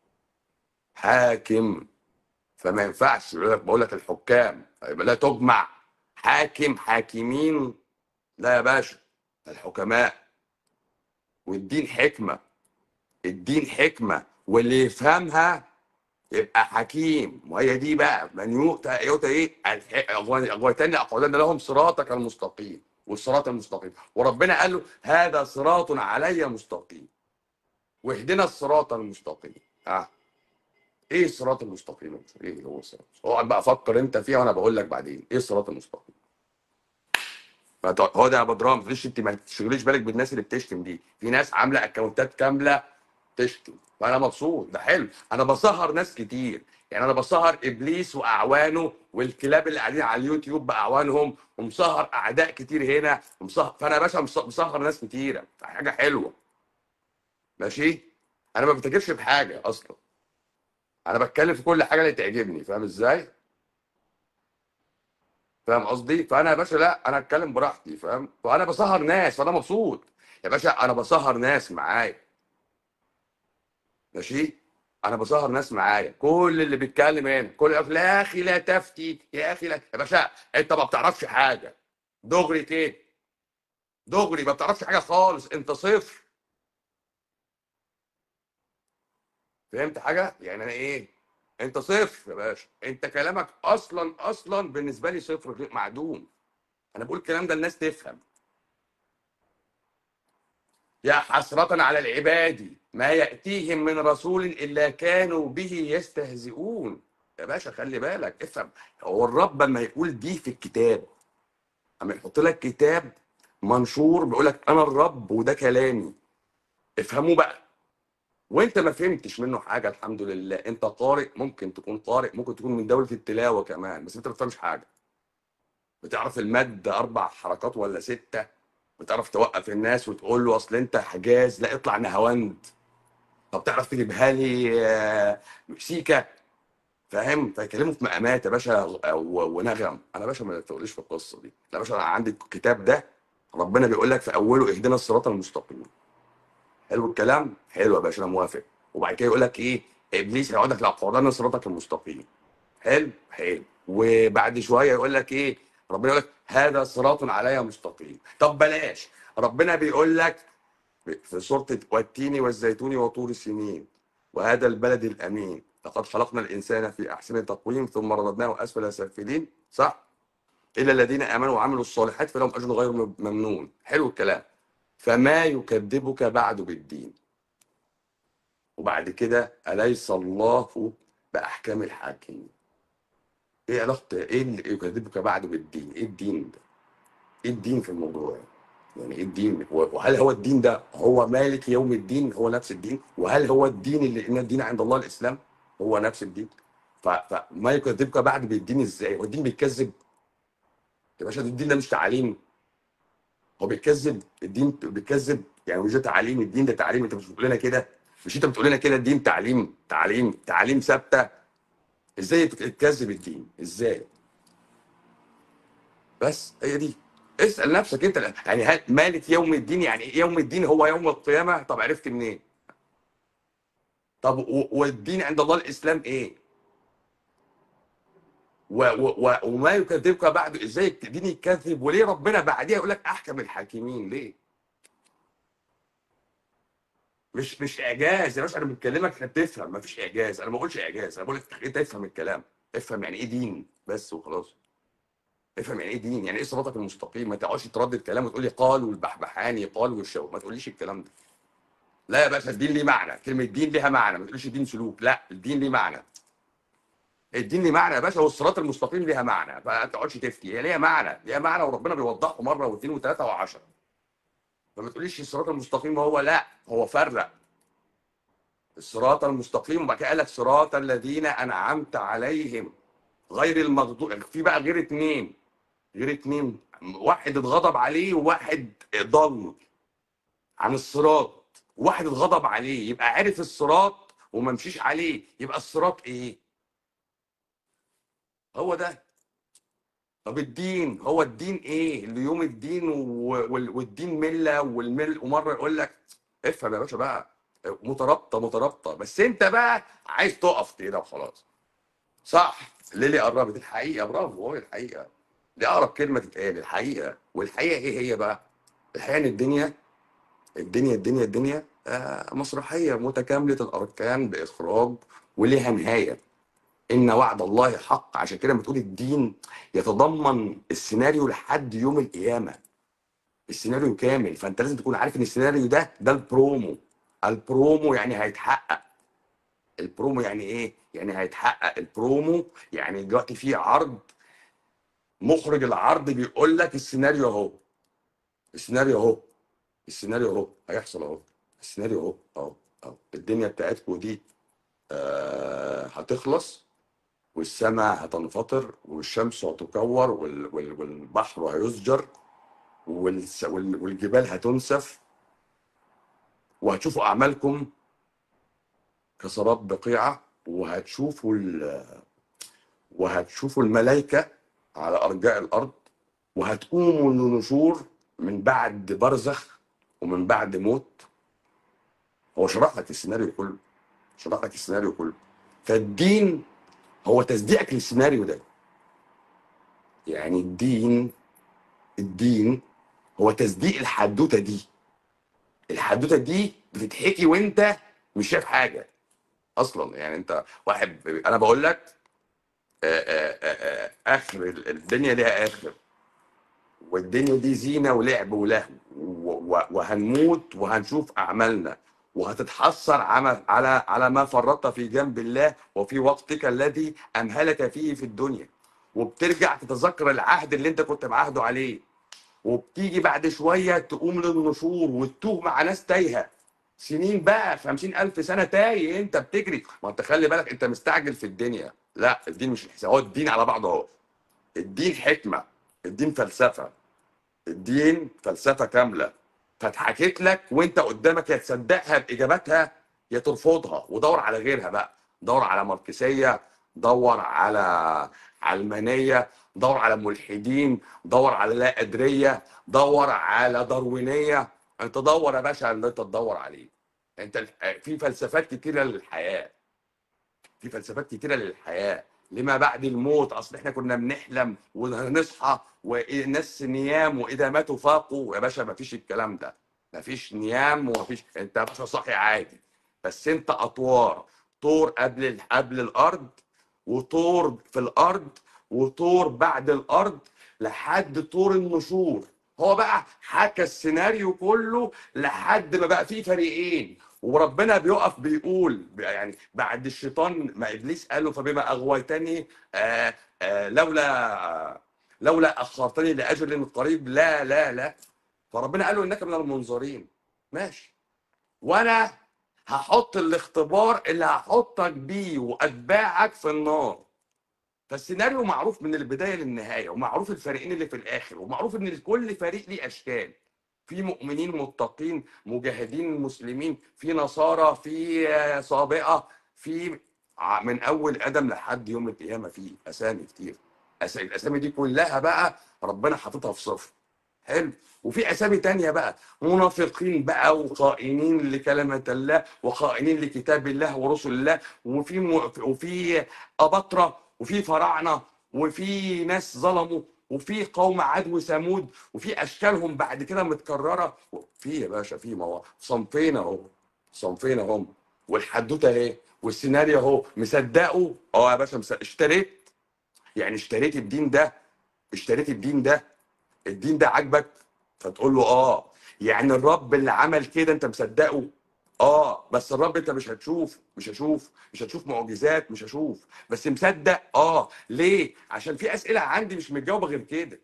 حاكم فما ينفعش يقول لك بقول لك الحكام يبقى لا تجمع حاكم حاكمين لا يا باشا الحكماء والدين حكمه الدين حكمه واللي يفهمها يبقى حكيم وهي دي بقى من يؤتى يؤتى ايه الح- اغويتني لاقعدن لهم صراطك المستقيم والصراط المستقيم وربنا قال له هذا صراط علي مستقيم واهدنا الصراط المستقيم اه ايه الصراط المستقيم ايه هو الصراط اقعد بقى فكر انت فيها وانا بقول لك بعدين ايه الصراط المستقيم ما تق- هو ده يا بدران مفيش انت ما تشغليش بالك بالناس اللي بتشتم دي في ناس عامله اكونتات كامله تشتم فانا مبسوط ده حلو انا بسهر ناس كتير يعني انا بسهر ابليس واعوانه والكلاب اللي قاعدين على اليوتيوب باعوانهم ومسهر اعداء كتير هنا ومسهر فانا يا باشا مس- مسهر ناس كتيره حاجه حلوه ماشي انا ما بتاجرش بحاجه اصلا انا بتكلم في كل حاجه اللي تعجبني فاهم ازاي فاهم قصدي فانا يا باشا لا انا اتكلم براحتي فاهم فانا بسهر ناس فانا مبسوط يا باشا انا بسهر ناس معايا ماشي انا بسهر ناس معايا كل اللي بيتكلم هنا كل يقول لك لا يا اخي لا تفتي يا اخي لا يا باشا انت ما بتعرفش حاجه دغري كده دغري ما بتعرفش حاجه خالص انت صفر فهمت حاجه يعني انا ايه انت صفر يا باشا انت كلامك اصلا اصلا بالنسبه لي صفر غير معدوم انا بقول الكلام ده الناس تفهم يا حسرة على العباد ما يأتيهم من رسول إلا كانوا به يستهزئون يا باشا خلي بالك افهم هو الرب لما يقول دي في الكتاب اما يحط لك كتاب منشور بيقول لك انا الرب وده كلامي افهموا بقى وانت ما فهمتش منه حاجه الحمد لله انت قارئ ممكن تكون قارئ ممكن تكون من دوله التلاوه كمان بس انت ما بتفهمش حاجه بتعرف المد اربع حركات ولا سته بتعرف توقف الناس وتقول له اصل انت حجاز لا اطلع نهاوند طب تعرف تجيبها لي آه، سيكا فاهم فيكلموا في مقامات يا باشا و- ونغم انا باشا ما تقوليش في القصه دي لا يا باشا انا عندي الكتاب ده ربنا بيقول لك في اوله اهدنا الصراط المستقيم حلو الكلام حلو يا باشا انا موافق وبعد كده يقول لك ايه ابليس هيقعدك لأقعدن صراطك المستقيم حلو حلو وبعد شويه يقول لك ايه ربنا يقول لك هذا صراط علي مستقيم طب بلاش ربنا بيقول لك في سوره والتين والزيتون وطور سنين وهذا البلد الامين لقد خلقنا الانسان في احسن تقويم ثم رددناه اسفل سافلين صح الا الذين امنوا وعملوا الصالحات فلهم اجر غير ممنون حلو الكلام فما يكذبك بعد بالدين وبعد كده اليس الله باحكام الحاكمين ايه علاقه ايه اللي يكذبك بعد بالدين ايه الدين ده ايه الدين في الموضوع يعني ايه الدين وهل هو الدين ده هو مالك يوم الدين هو نفس الدين وهل هو الدين اللي ان الدين عند الله الاسلام هو نفس الدين ف- فما يكذبك بعد بالدين ازاي هو الدين بيتكذب يا باشا الدين ده مش تعليم هو بيتكذب الدين بيتكذب يعني مش ده تعليم الدين ده تعليم انت مش بتقول لنا كده مش انت بتقول لنا كده الدين تعليم تعليم تعليم ثابته ازاي يتكذب الدين ازاي بس هي دي اسال نفسك انت يعني هل مالك يوم الدين يعني إيه يوم الدين هو يوم القيامه طب عرفت منين طب و- والدين عند الله الاسلام ايه و و و وما يكذبك بعد ازاي الدين يكذب وليه ربنا بعديها يقول لك احكم الحاكمين ليه مش مش اعجاز يا باشا انا بكلمك عشان تفهم ما فيش اعجاز انا ما بقولش اعجاز انا بقول لك انت افهم الكلام افهم يعني ايه دين بس وخلاص افهم يعني ايه دين يعني ايه صراطك المستقيم ما تقعدش تردد كلام وتقول لي قال والبحبحاني قال والشو ما تقوليش الكلام ده لا يا باشا الدين ليه معنى كلمه دين ليها معنى ما تقوليش دين سلوك لا الدين ليه معنى الدين ليه معنى يا باشا والصراط المستقيم ليها معنى فما تقعدش تفتي هي ليها معنى ليها معنى وربنا بيوضحه مره واثنين وثلاثه وعشره فما تقوليش الصراط المستقيم هو لا هو فرق الصراط المستقيم وبعد كده قال لك صراط الذين انعمت عليهم غير المغضوب في بقى غير اتنين غير اتنين واحد اتغضب عليه وواحد ضل عن الصراط واحد اتغضب عليه يبقى عرف الصراط وما مشيش عليه يبقى الصراط ايه هو ده طب الدين هو الدين ايه اللي يوم الدين و- وال- والدين مله والمل ومره يقول لك افهم يا باشا بقى مترابطه مترابطه بس انت بقى عايز تقف كده وخلاص صح ليلي قربت الحقيقه برافو هو الحقيقه دي اقرب كلمه تتقال الحقيقه والحقيقه ايه هي بقى الحقيقه ان الدنيا الدنيا الدنيا الدنيا آه مسرحيه متكامله الاركان باخراج وليها نهايه ان وعد الله حق عشان كده بتقول الدين يتضمن السيناريو لحد يوم القيامه السيناريو كامل فانت لازم تكون عارف ان السيناريو ده ده البرومو البرومو يعني هيتحقق البرومو يعني ايه يعني هيتحقق البرومو يعني دلوقتي في عرض مخرج العرض بيقول لك السيناريو اهو السيناريو اهو السيناريو اهو هيحصل اهو السيناريو اهو اهو اهو الدنيا بتاعتكم دي آه هتخلص والسماء هتنفطر والشمس هتكور وال- وال- والبحر هيسجر والس- وال- والجبال هتنسف وهتشوفوا اعمالكم كسراب بقيعه وهتشوفوا ال- وهتشوفوا الملائكه على ارجاء الارض وهتقوموا النشور من بعد برزخ ومن بعد موت هو شرح لك السيناريو كله شرح لك السيناريو كله فالدين هو تصديقك للسيناريو ده يعني الدين الدين هو تصديق الحدوته دي الحدوته دي بتتحكي وانت مش شايف حاجه اصلا يعني انت واحد انا بقول لك آه، آه، آه، آه، اخر ال- الدنيا ليها اخر والدنيا دي زينه ولعب ولهو و- و- وهنموت وهنشوف اعمالنا وهتتحسر على على على ما فرطت في جنب الله وفي وقتك الذي امهلك فيه في الدنيا وبترجع تتذكر العهد اللي انت كنت معاهده عليه وبتيجي بعد شويه تقوم للنشور وتتوه مع ناس تايهه سنين بقى خمسين ألف سنة تايه أنت بتجري ما أنت خلي بالك أنت مستعجل في الدنيا لا الدين مش الحساب هو الدين على بعضه أهو الدين حكمة الدين فلسفة الدين فلسفة كاملة فاتحكيت لك وانت قدامك يا تصدقها باجاباتها يا ترفضها ودور على غيرها بقى دور على ماركسية دور على علمانية دور على ملحدين دور على لا قدرية دور على داروينية انت دور يا باشا اللي انت تدور عليه انت الح- في فلسفات كتيرة للحياة في فلسفات كتيرة للحياة لما بعد الموت اصل احنا كنا بنحلم ونصحى والناس نيام واذا ماتوا فاقوا يا باشا مفيش الكلام ده مفيش نيام ومفيش انت يا باشا صاحي عادي بس انت اطوار طور قبل ال- قبل الارض وطور في الارض وطور بعد الارض لحد طور النشور هو بقى حكى السيناريو كله لحد ما بقى فيه فريقين وربنا بيقف بيقول يعني بعد الشيطان ما ابليس قال له فبما اغويتني آه آه لولا لولا اخرتني لاجل قريب لا لا لا فربنا قال له انك من المنظرين ماشي وانا هحط الاختبار اللي هحطك بيه واتباعك في النار فالسيناريو معروف من البدايه للنهايه ومعروف الفريقين اللي في الاخر ومعروف ان كل فريق ليه اشكال في مؤمنين متقين مجاهدين مسلمين في نصارى في آه، صابئه في ع- من اول ادم لحد يوم القيامه في اسامي كتير أس- الاسامي دي كلها بقى ربنا حاططها في صفر حلو وفي اسامي تانية بقى منافقين بقى وخائنين لكلمة الله وخائنين لكتاب الله ورسل الله وفي م... وفي اباطرة وفي فراعنة وفي ناس ظلموا وفي قوم عاد وثمود وفي اشكالهم بعد كده متكررة في يا باشا في مواقف صنفين اهو صنفين اهم والحدوته اهي والسيناريو اهو مصدقه اه يا باشا مصدق. اشتريت يعني اشتريت الدين ده اشتريت الدين ده الدين ده عاجبك فتقول له اه يعني الرب اللي عمل كده انت مصدقه اه بس الرب انت مش هتشوف مش هشوف مش هتشوف معجزات مش هشوف بس مصدق اه ليه عشان في اسئله عندي مش متجاوبه غير كده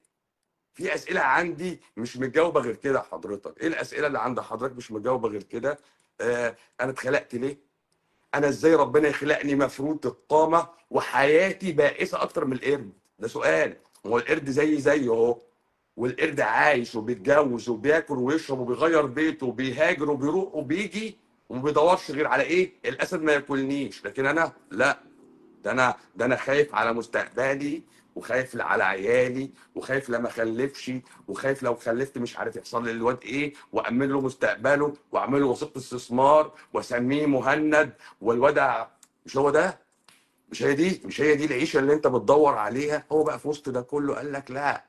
في اسئله عندي مش متجاوبه غير كده حضرتك ايه الاسئله اللي عند حضرتك مش متجاوبه غير كده آه انا اتخلقت ليه انا ازاي ربنا يخلقني مفروض القامه وحياتي بائسه اكتر من القرد ده سؤال هو القرد زي زيه اهو والقرد عايش وبيتجوز وبياكل ويشرب وبيغير بيته وبيهاجر وبيروح وبيجي وما بيدورش غير على ايه الاسد ما ياكلنيش لكن انا لا ده انا ده انا خايف على مستقبلي وخايف على عيالي وخايف لما اخلفش وخايف لو خلفت مش عارف يحصل لي الواد ايه وامن له مستقبله واعمل له وثيقه استثمار واسميه مهند والواد مش هو ده مش هي دي مش هي دي العيشه اللي انت بتدور عليها هو بقى في وسط ده كله قال لك لا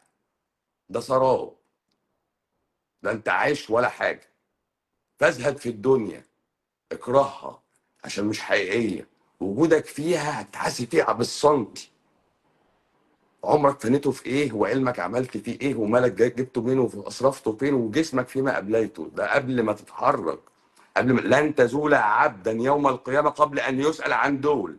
ده سراب ده انت عايش ولا حاجه فازهد في الدنيا اكرهها عشان مش حقيقيه وجودك فيها هتحاسب فيها بالسنتي عمرك فنيته في ايه وعلمك عملت فيه ايه ومالك جاي جبته منين واصرفته فين وجسمك فيما ابليته ده قبل ما تتحرك قبل ما لن تزول عبدا يوم القيامه قبل ان يسال عن دول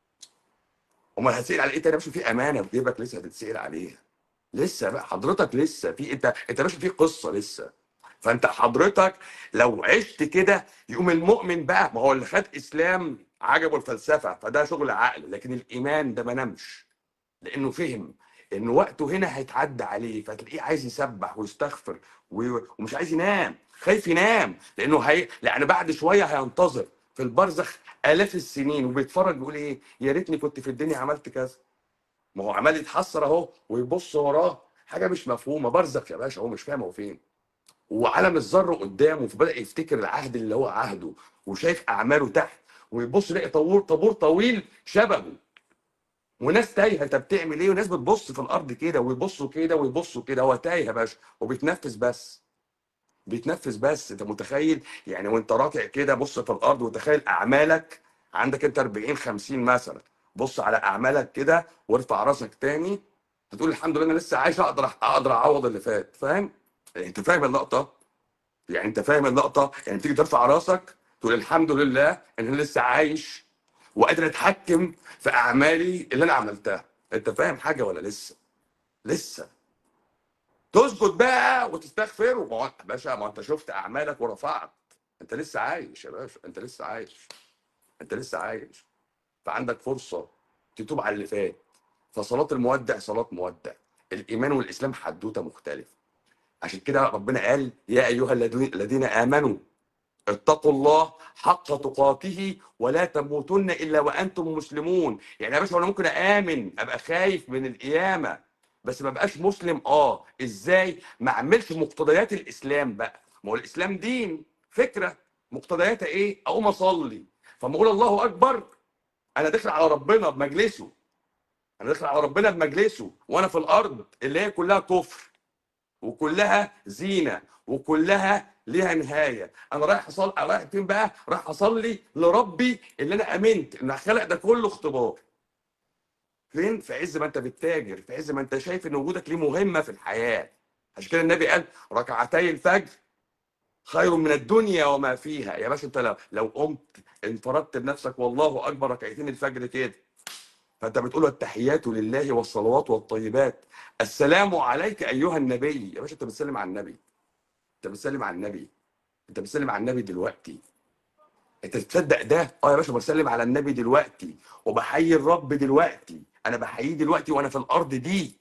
امال هتسال على ايه تاني يا باشا في امانه في جيبك لسه هتتسال عليها لسه بقى حضرتك لسه في انت انت يا باشا في قصه لسه فانت حضرتك لو عشت كده يقوم المؤمن بقى ما هو اللي خد اسلام عجبه الفلسفه فده شغل عقل لكن الايمان ده ما نامش لانه فهم ان وقته هنا هيتعدى عليه فتلاقيه عايز يسبح ويستغفر و- ومش عايز ينام خايف ينام لانه هي لان بعد شويه هينتظر في البرزخ الاف السنين وبيتفرج بيقول ايه يا ريتني كنت في الدنيا عملت كذا ما هو عمال يتحسر اهو ويبص وراه حاجه مش مفهومه برزخ يا باشا هو مش فاهم هو فين وعالم الذره قدامه فبدا يفتكر العهد اللي هو عهده وشايف اعماله تحت ويبص يلاقي طابور طابور طويل شبهه وناس تايهه انت بتعمل ايه وناس بتبص في الارض كده ويبصوا كده ويبصوا كده هو تايه يا باشا وبيتنفس بس بيتنفس بس انت متخيل يعني وانت راكع كده بص في الارض وتخيل اعمالك عندك انت 40 50 مثلا بص على اعمالك كده وارفع راسك تاني هتقول الحمد لله انا لسه عايش اقدر اقدر اعوض اللي فات فاهم انت فاهم اللقطه يعني انت فاهم اللقطه يعني تيجي ترفع راسك تقول الحمد لله ان انا لسه عايش وقادر اتحكم في اعمالي اللي انا عملتها انت فاهم حاجه ولا لسه لسه تسجد بقى وتستغفر ما هو- يا باشا ما انت شفت اعمالك ورفعت انت لسه عايش يا باشا انت لسه عايش انت لسه عايش فعندك فرصه تتوب على اللي فات فصلاه المودع صلاه مودع الايمان والاسلام حدوته مختلفه عشان كده ربنا قال يا ايها الذين الذين امنوا اتقوا الله حق تقاته ولا تموتن الا وانتم مسلمون يعني يا باشا انا ممكن امن ابقى خايف من القيامه بس ما بقاش مسلم اه ازاي ما اعملش مقتضيات الاسلام بقى ما هو الاسلام دين فكره مقتضياتها ايه اقوم اصلي فما اقول الله اكبر انا داخل على ربنا بمجلسه انا داخل على ربنا بمجلسه وانا في الارض اللي هي كلها كفر وكلها زينه وكلها ليها نهايه انا رايح اصلي رايح فين بقى رايح اصلي لربي اللي انا امنت ان خلق ده كله اختبار فين في عز ما انت بتتاجر في عز ما انت شايف ان وجودك ليه مهمه في الحياه عشان كده النبي قال ركعتي الفجر خير من الدنيا وما فيها يا باشا انت لو لو قمت انفردت بنفسك والله اكبر ركعتين الفجر كده فانت بتقول التحيات لله والصلوات والطيبات السلام عليك ايها النبي يا باشا انت بتسلم على النبي انت بتسلم على النبي انت بتسلم على النبي دلوقتي انت تصدق ده اه يا باشا بسلم على النبي دلوقتي وبحيي الرب دلوقتي انا بحييه دلوقتي وانا في الارض دي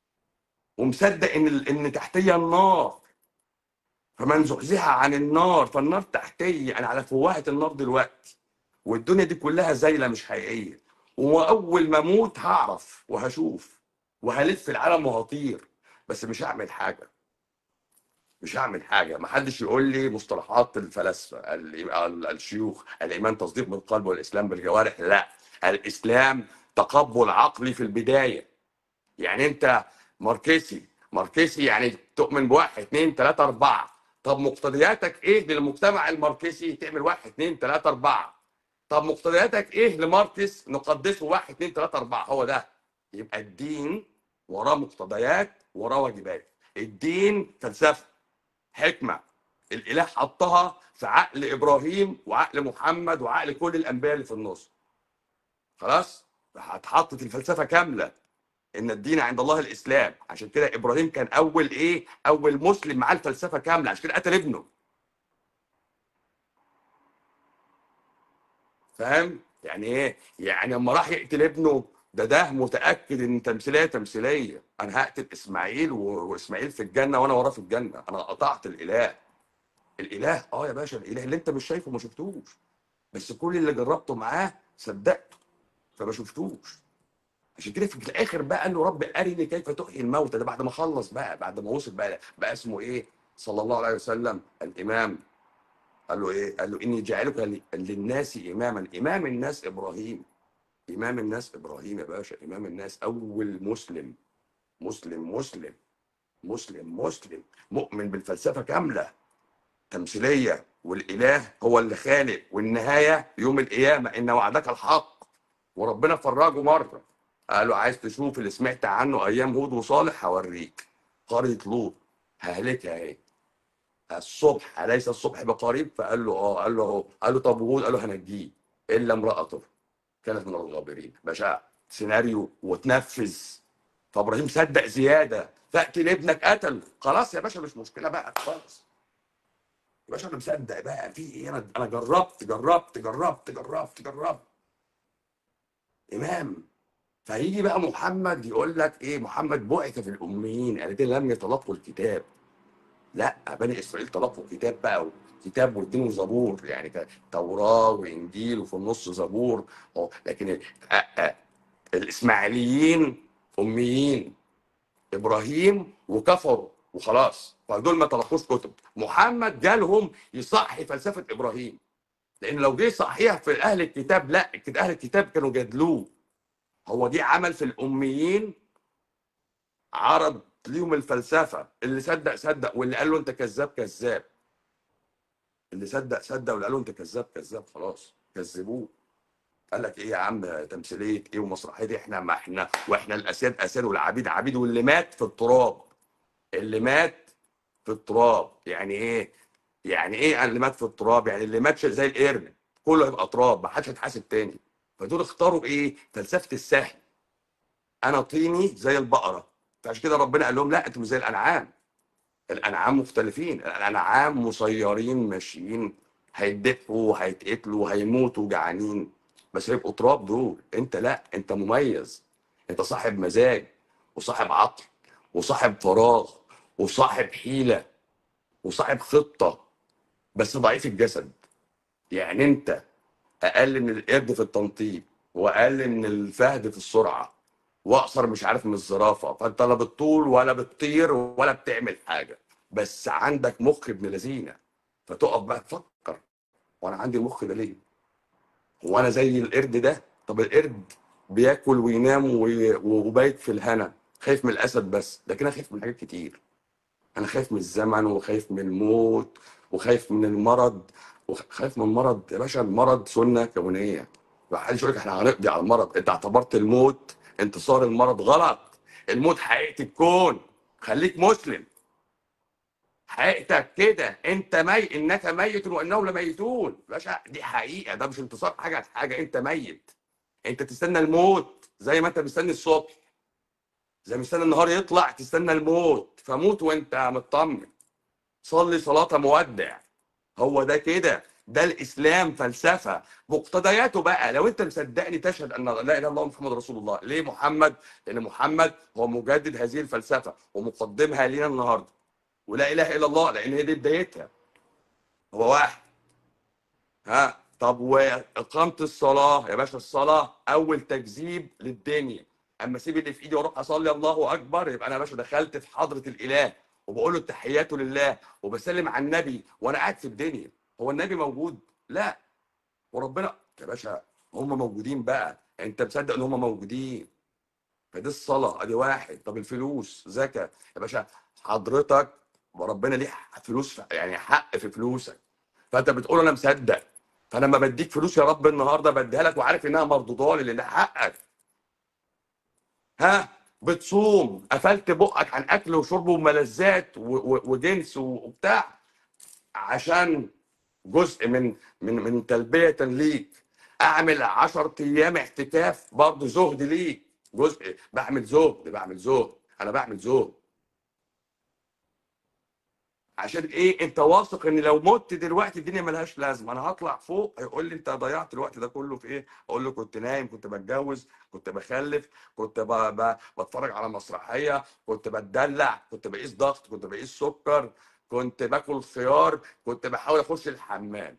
ومصدق ان ال- ان تحتيه النار فمن زحزح عن النار فالنار تحتيه انا على فوهة النار دلوقتي والدنيا دي كلها زايله مش حقيقيه واول ما اموت هعرف وهشوف وهلف العالم وهطير بس مش هعمل حاجه مش هعمل حاجه ما حدش يقول لي مصطلحات الفلاسفه ال- ال- الشيوخ الايمان تصديق بالقلب والاسلام بالجوارح لا الاسلام تقبل عقلي في البدايه يعني انت ماركسي ماركسي يعني تؤمن بواحد اثنين ثلاثة أربعة طب مقتضياتك ايه للمجتمع الماركسي تعمل واحد اثنين ثلاثة أربعة طب مقتضياتك ايه لماركس نقدسه واحد اثنين ثلاثة أربعة هو ده يبقى الدين وراه مقتضيات وراه واجبات الدين فلسفة حكمة الإله حطها في عقل إبراهيم وعقل محمد وعقل كل الأنبياء اللي في النص خلاص هتحطت الفلسفة كاملة ان الدين عند الله الاسلام عشان كده ابراهيم كان اول ايه اول مسلم معاه الفلسفه كامله عشان كده قتل ابنه فاهم يعني ايه يعني اما راح يقتل ابنه ده ده متاكد ان تمثيليه تمثيليه انا هقتل اسماعيل و- واسماعيل في الجنه وانا وراه في الجنه انا قطعت الاله الاله اه يا باشا الاله اللي انت مش شايفه ما شفتوش بس كل اللي جربته معاه صدقته فما شفتوش عشان كده في الاخر بقى قال له رب ارني كيف تحيي الموتى ده بعد ما خلص بقى بعد ما وصل بقى بقى اسمه ايه صلى الله عليه وسلم الامام قال له ايه قال له اني جاعلك ل- للناس اماما امام الناس ابراهيم امام الناس ابراهيم يا باشا امام الناس اول مسلم مسلم مسلم مسلم مسلم مؤمن بالفلسفه كامله تمثيليه والاله هو اللي خالق والنهايه يوم القيامه ان وعدك الحق وربنا فرجه مره قال له عايز تشوف اللي سمعت عنه ايام هود وصالح هوريك قريه لوط ههلكها اهي الصبح اليس الصبح بقريب فقال له اه قال له اهو قال له طب وهود قال له هنجيه الا امراته كانت من الغابرين باشا سيناريو وتنفذ فابراهيم صدق زياده فاقتل ابنك قتل خلاص يا باشا مش مشكله بقى خلاص يا باشا انا مصدق بقى في ايه انا انا جربت جربت جربت جربت جربت امام فهيجي بقى محمد يقول لك ايه محمد بعث في الاميين الذين لم يتلقوا الكتاب لا بني اسرائيل تلقوا كتاب بقى كتاب وادينه زبور يعني كان توراه وانجيل وفي النص زبور أهو، لكن ال- آ- آ- الاسماعيليين اميين ابراهيم وكفروا وخلاص فدول ما تلقوش كتب محمد جالهم يصحي فلسفه ابراهيم لان لو جه صحيح في اهل الكتاب لا كده اهل الكتاب كانوا جادلوه هو جه عمل في الاميين عرض ليهم الفلسفه اللي صدق صدق واللي قال له انت كذاب كذاب اللي صدق صدق واللي قال له انت كذاب كذاب خلاص كذبوه قال لك ايه يا عم تمثيليه ايه ومسرحيه دي احنا ما احنا واحنا الاسياد اسياد والعبيد عبيد واللي مات في التراب اللي مات في التراب يعني ايه يعني ايه اللي مات في التراب يعني اللي مات زي القرد كله هيبقى تراب ما حدش هيتحاسب تاني فدول اختاروا ايه فلسفه السهل انا طيني زي البقره فعشان كده ربنا قال لهم لا انتم زي الانعام الانعام مختلفين الانعام مسيرين ماشيين هيتدفوا هيتقتلوا هيموتوا جعانين بس هيبقوا تراب دول انت لا انت مميز انت صاحب مزاج وصاحب عقل وصاحب فراغ وصاحب حيله وصاحب خطه بس ضعيف الجسد يعني انت اقل من القرد في التنطيط واقل من الفهد في السرعه واقصر مش عارف من الزرافه فانت لا بتطول ولا بتطير ولا بتعمل حاجه بس عندك مخ ابن لذينه فتقف بقى تفكر وانا عندي المخ ده ليه؟ هو انا زي القرد ده؟ طب القرد بياكل وينام وي- وبايت في الهنا خايف من الاسد بس لكن انا خايف من حاجات كتير انا خايف من الزمن وخايف من الموت وخايف من المرض وخايف من المرض يا باشا المرض سنه كونيه ما حدش يقول لك احنا هنقضي على المرض انت اعتبرت الموت انتصار المرض غلط الموت حقيقه الكون خليك مسلم حقيقتك كده انت ميت انك ميت وانهم لميتون باشا دي حقيقه ده مش انتصار حاجه على حاجه انت ميت انت تستنى الموت زي ما انت مستني الصبح زي ما مستني النهار يطلع تستنى الموت فموت وانت مطمن صلي صلاه مودع هو ده كده ده الاسلام فلسفه مقتضياته بقى لو انت مصدقني تشهد ان لا اله الا الله محمد رسول الله ليه محمد لان محمد هو مجدد هذه الفلسفه ومقدمها لينا النهارده ولا اله الا الله لان هي دي بدايتها هو واحد ها طب واقامه الصلاه يا باشا الصلاه اول تكذيب للدنيا اما اسيب اللي في ايدي واروح اصلي الله اكبر يبقى انا يا باشا دخلت في حضره الاله وبقول له التحيات لله وبسلم على النبي وانا قاعد في الدنيا هو النبي موجود لا وربنا يا باشا هم موجودين بقى انت مصدق ان هم موجودين فدي الصلاه ادي واحد طب الفلوس زكاه يا باشا حضرتك وربنا ليه فلوس يعني حق في فلوسك فانت بتقول انا مصدق فانا لما بديك فلوس يا رب النهارده بديها لك وعارف انها مردوده لي لان ده حقك ها بتصوم قفلت بقك عن اكل وشرب وملذات و- و- وجنس وبتاع عشان جزء من من من تلبيه ليك اعمل 10 ايام اعتكاف برضه زهد ليك جزء بعمل زهد بعمل زهد انا بعمل زهد عشان ايه انت واثق ان لو مت دلوقتي الدنيا ملهاش لازمه انا هطلع فوق هيقول لي انت ضيعت الوقت ده كله في ايه اقول له كنت نايم كنت بتجوز كنت بخلف كنت ب... ب... بتفرج على مسرحيه كنت بتدلع كنت بقيس ضغط كنت بقيس سكر كنت باكل خيار كنت بحاول اخش الحمام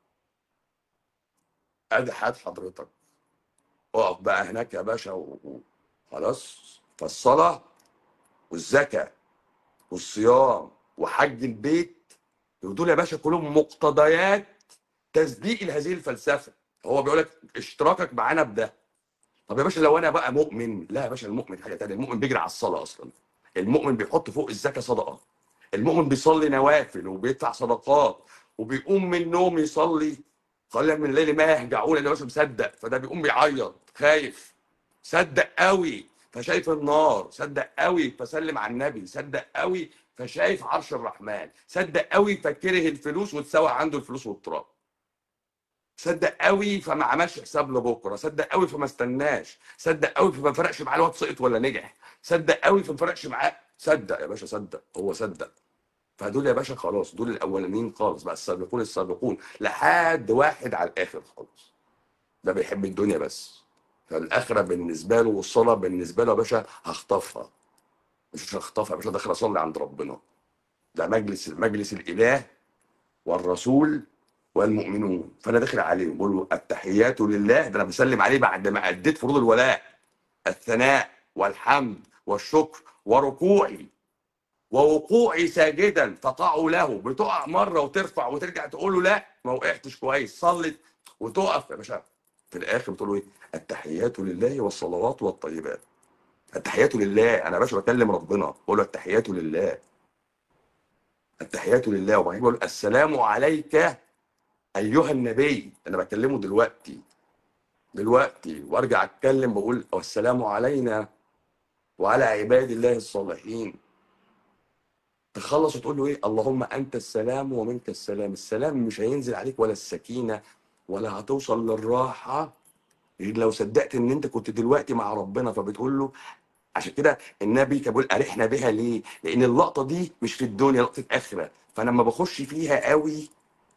ادي حياه حضرتك اقف بقى هناك يا باشا و... و... خلاص فالصلاه والزكاه والصيام وحج البيت دول يا باشا كلهم مقتضيات تصديق لهذه الفلسفه هو بيقول لك اشتراكك معانا بده طب يا باشا لو انا بقى مؤمن لا يا باشا المؤمن حاجه تانية المؤمن بيجري على الصلاه اصلا المؤمن بيحط فوق الزكاه صدقه المؤمن بيصلي نوافل وبيدفع صدقات وبيقوم من النوم يصلي قليلا من الليل ما يهجعون لان يا باشا مصدق فده بيقوم بيعيط خايف صدق قوي فشايف النار صدق قوي فسلم على النبي صدق قوي فشايف عرش الرحمن صدق قوي فكره الفلوس وتساوى عنده الفلوس والتراب صدق قوي فما عملش حساب لبكره صدق قوي فما استناش صدق قوي فما فرقش معاه الواد سقط ولا نجح صدق قوي فما فرقش معاه صدق يا باشا صدق هو صدق فدول يا باشا خلاص دول الاولانيين خالص بقى السابقون السابقون لحد واحد على الاخر خالص ده بيحب الدنيا بس فالاخره بالنسبه له والصلاه بالنسبه له يا باشا هخطفها مش هخطفها يا باشا داخل اصلي عند ربنا ده مجلس مجلس الاله والرسول والمؤمنون فانا داخل عليه بقول له التحيات لله ده انا بسلم عليه بعد ما اديت فروض الولاء الثناء والحمد والشكر وركوعي ووقوعي ساجدا فقعوا له بتقع مره وترفع وترجع تقول له لا ما وقعتش كويس صلت وتقف يا باشا في الاخر بتقول له ايه التحيات لله والصلوات والطيبات التحيات لله انا يا باشا بكلم ربنا بقول له التحيات لله التحيات لله وبعدين بقول له السلام عليك ايها النبي انا بكلمه دلوقتي دلوقتي وارجع اتكلم بقول والسلام علينا وعلى عباد الله الصالحين تخلص وتقول له ايه اللهم انت السلام ومنك السلام السلام مش هينزل عليك ولا السكينه ولا هتوصل للراحه غير لو صدقت ان انت كنت دلوقتي مع ربنا فبتقول له عشان كده النبي كان بيقول ارحنا بها ليه؟ لان اللقطه دي مش في الدنيا لقطه اخره فانا لما بخش فيها قوي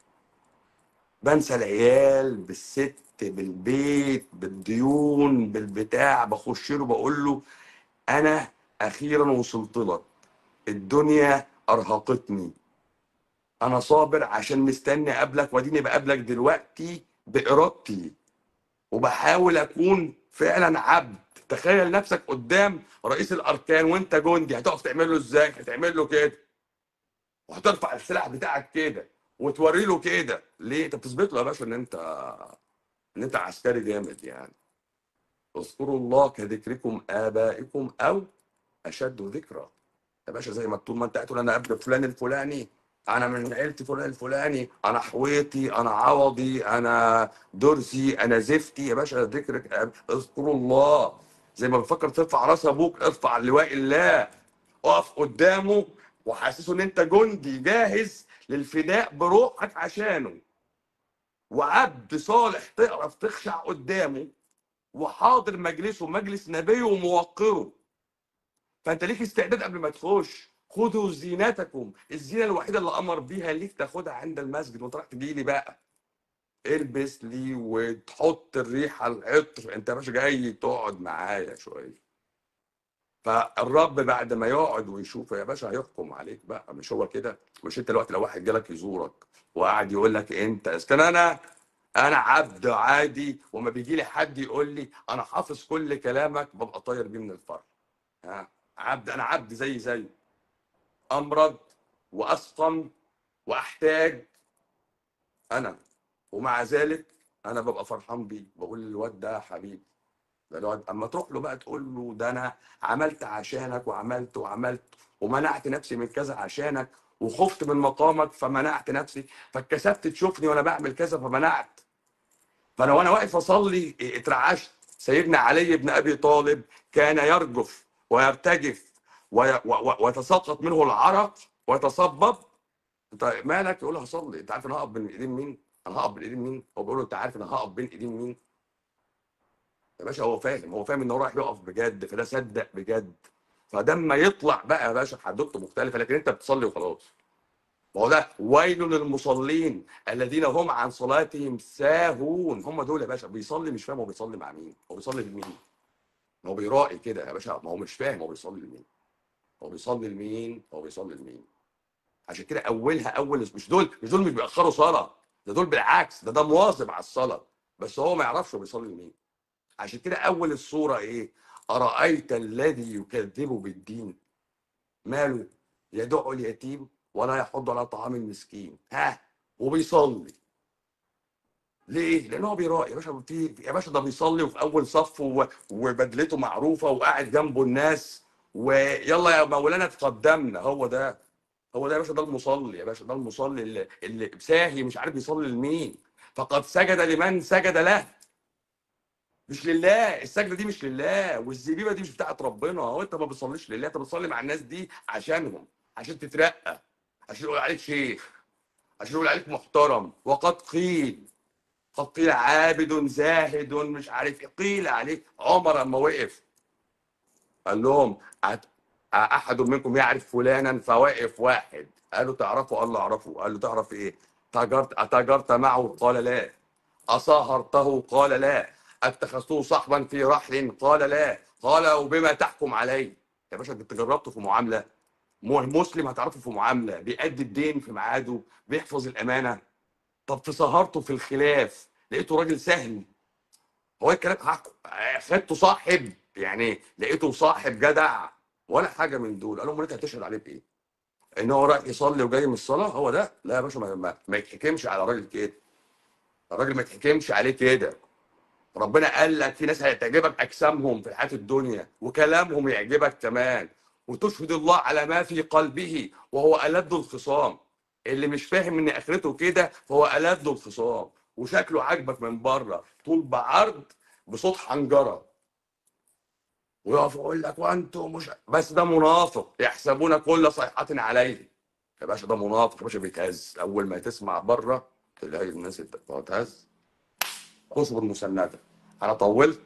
بنسى العيال بالست بالبيت بالديون بالبتاع بخش له بقول له انا اخيرا وصلت لك الدنيا ارهقتني انا صابر عشان مستني اقابلك واديني بقابلك دلوقتي بارادتي وبحاول اكون فعلا عبد تخيل نفسك قدام رئيس الاركان وانت جندي هتقف تعمل له ازاي هتعمل له كده وهترفع السلاح بتاعك كده وتوري له كده ليه انت بتثبت له يا باشا ان انت ان انت عسكري جامد يعني اذكروا الله كذكركم ابائكم او اشد ذكرى يا باشا زي ما طول ما انت قاعد تقول انا ابن فلان الفلاني انا من عيلتي فلان الفلاني انا حويطي انا عوضي انا درسي انا زفتي يا باشا ذكرك اذكروا الله زي ما بتفكر ترفع راس ابوك ارفع لواء الله اقف قدامه وحاسسه ان انت جندي جاهز للفداء بروحك عشانه وعبد صالح تعرف تخشع قدامه وحاضر مجلسه مجلس نبيه وموقره فانت ليك استعداد قبل ما تخش خذوا زينتكم الزينه الوحيده اللي امر بيها ليك تاخدها عند المسجد وانت رايح تجي لي بقى البس لي وتحط الريحه العطر انت يا باشا جاي تقعد معايا شويه فالرب بعد ما يقعد ويشوف يا باشا هيحكم عليك بقى مش هو كده مش انت دلوقتي لو واحد جالك يزورك وقعد يقول لك انت اذا كان انا انا عبد عادي وما بيجي لي حد يقول لي انا حافظ كل كلامك ببقى طاير بيه من الفرح ها عبد انا عبد زي زيه امرض واسقم واحتاج انا ومع ذلك انا ببقى فرحان بيه بقول للواد ده حبيبي ده الواد اما تروح له بقى تقول له ده انا عملت عشانك وعملت وعملت ومنعت نفسي من كذا عشانك وخفت من مقامك فمنعت نفسي فاتكسفت تشوفني وانا بعمل كذا فمنعت فانا وانا واقف اصلي اترعشت سيدنا علي بن ابي طالب كان يرجف ويرتجف وي- و- و- ويتساقط منه العرق ويتصبب انت مالك يقول له هصلي انت عارف انا هقف بين ايدين مين؟ انا هقف بين ايدين مين؟ هو بيقول له انت عارف انا هقف بين ايدين مين؟ يا باشا هو فاهم هو فاهم ان هو رايح يقف بجد فده صدق بجد فده اما يطلع بقى يا باشا حدوته مختلفه لكن انت بتصلي وخلاص ما هو ده ويل للمصلين الذين هم عن صلاتهم ساهون هم دول يا باشا بيصلي مش فاهم هو بيصلي مع مين هو بيصلي لمين ما هو بيرائي كده يا باشا ما هو مش فاهم هو بيصلي لمين هو بيصلي لمين هو بيصلي لمين عشان كده اولها اول مش دول مش دول مش بيأخروا صلاه ده دول بالعكس ده ده مواظب على الصلاه بس هو ما يعرفش هو بيصلي لمين عشان كده اول الصوره ايه ارايت الذي يكذب بالدين ماله يدع اليتيم ولا يحض على طعام المسكين ها وبيصلي ليه؟ لان هو بيراعي يا باشا في يا باشا ده بيصلي وفي اول صف و- وبدلته معروفه وقاعد جنبه الناس ويلا يا مولانا تقدمنا هو ده هو ده يا باشا ده المصلي يا باشا ده المصلي اللي, اللي ساهي مش عارف يصلي لمين فقد سجد لمن سجد له مش لله السجده دي مش لله والزبيبه دي مش بتاعت ربنا هو انت ما بتصليش لله انت بتصلي مع الناس دي عشانهم عشان تترقى عشان يقول عليك شيخ عشان يقول عليك محترم وقد قيل قد قيل عابد زاهد مش عارف ايه قيل عليك عمر لما وقف قال لهم أت- احد منكم يعرف فلانا فواقف واحد قالوا تعرفه قال له اعرفه قال له تعرف ايه تاجرت اتاجرت معه قال لا اصاهرته قال لا اتخذته صحبا في رحل قال لا قال وبما تحكم علي يا باشا انت جربته في معامله مو- مسلم هتعرفه في معامله بيأدي الدين في ميعاده بيحفظ الامانه طب في سهرته في الخلاف لقيته راجل سهل هو الكلام حق- خدته صاحب يعني لقيته صاحب جدع ولا حاجه من دول قال لهم انت هتشهد عليه بايه؟ ان هو رايح يصلي وجاي من الصلاه هو ده لا يا باشا ما, ما, ما يتحكمش على راجل كده الراجل ما يتحكمش عليه كده ربنا قال لك في ناس هتعجبك اجسامهم في الحياه الدنيا وكلامهم يعجبك كمان وتشهد الله على ما في قلبه وهو ألد الخصام اللي مش فاهم ان اخرته كده فهو ألد الخصام وشكله عاجبك من بره طول بعرض بصوت حنجره ويقف يقول لك وانتم مش بس ده منافق يحسبون كل صيحة عليه يا باشا ده منافق يا باشا بيتهز اول ما تسمع بره تلاقي الناس بتتهز اصبر مسنده انا طولت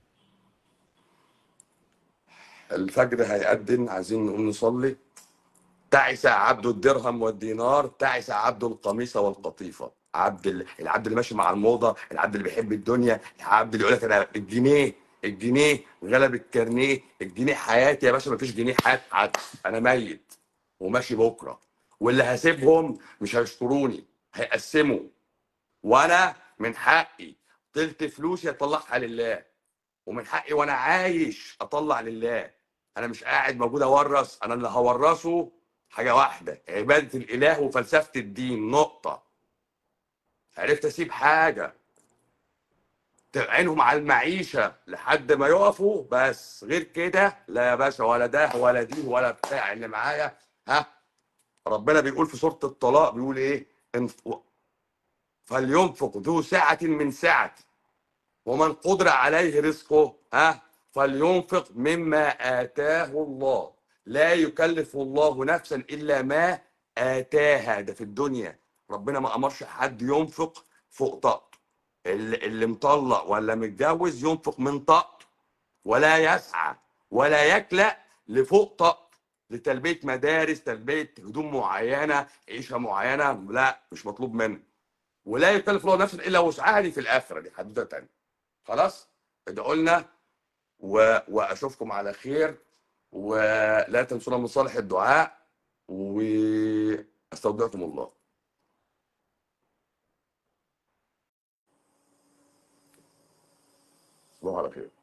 الفجر هيأذن عايزين نقوم نصلي تعس عبد الدرهم والدينار تعس عبد القميص والقطيفه عبد ال- العبد اللي ماشي مع الموضه العبد اللي بيحب الدنيا العبد اللي يقول لك انا الجنيه الجنيه غلب الكارنيه الجنيه حياتي يا باشا مفيش جنيه حياتي حد انا ميت وماشي بكره واللي هسيبهم مش هيشكروني هيقسموا وانا من حقي تلت فلوسي اطلعها لله ومن حقي وانا عايش اطلع لله انا مش قاعد موجود اورث انا اللي هورثه حاجه واحده عباده الاله وفلسفه الدين نقطه عرفت اسيب حاجه تعينهم على المعيشه لحد ما يقفوا بس غير كده لا يا باشا ولا ده ولا دي ولا بتاع اللي معايا ها ربنا بيقول في سوره الطلاق بيقول ايه انف- فلينفق ذو سعه من سعته ومن قدر عليه رزقه ها فلينفق مما آتاه الله لا يكلف الله نفسا إلا ما آتاها ده في الدنيا ربنا ما أمرش حد ينفق فوق طاقته اللي, اللي مطلق ولا متجوز ينفق من طاقته ولا يسعى ولا يكلأ لفوق طاقته لتلبية مدارس تلبية هدوم معينة عيشة معينة لا مش مطلوب منه ولا يكلف الله نفسا إلا وسعها دي في الآخرة دي حدوتة تانية خلاص ادعوا لنا و... واشوفكم على خير ولا تنسونا من صالح الدعاء واستودعكم الله تصبحوا على خير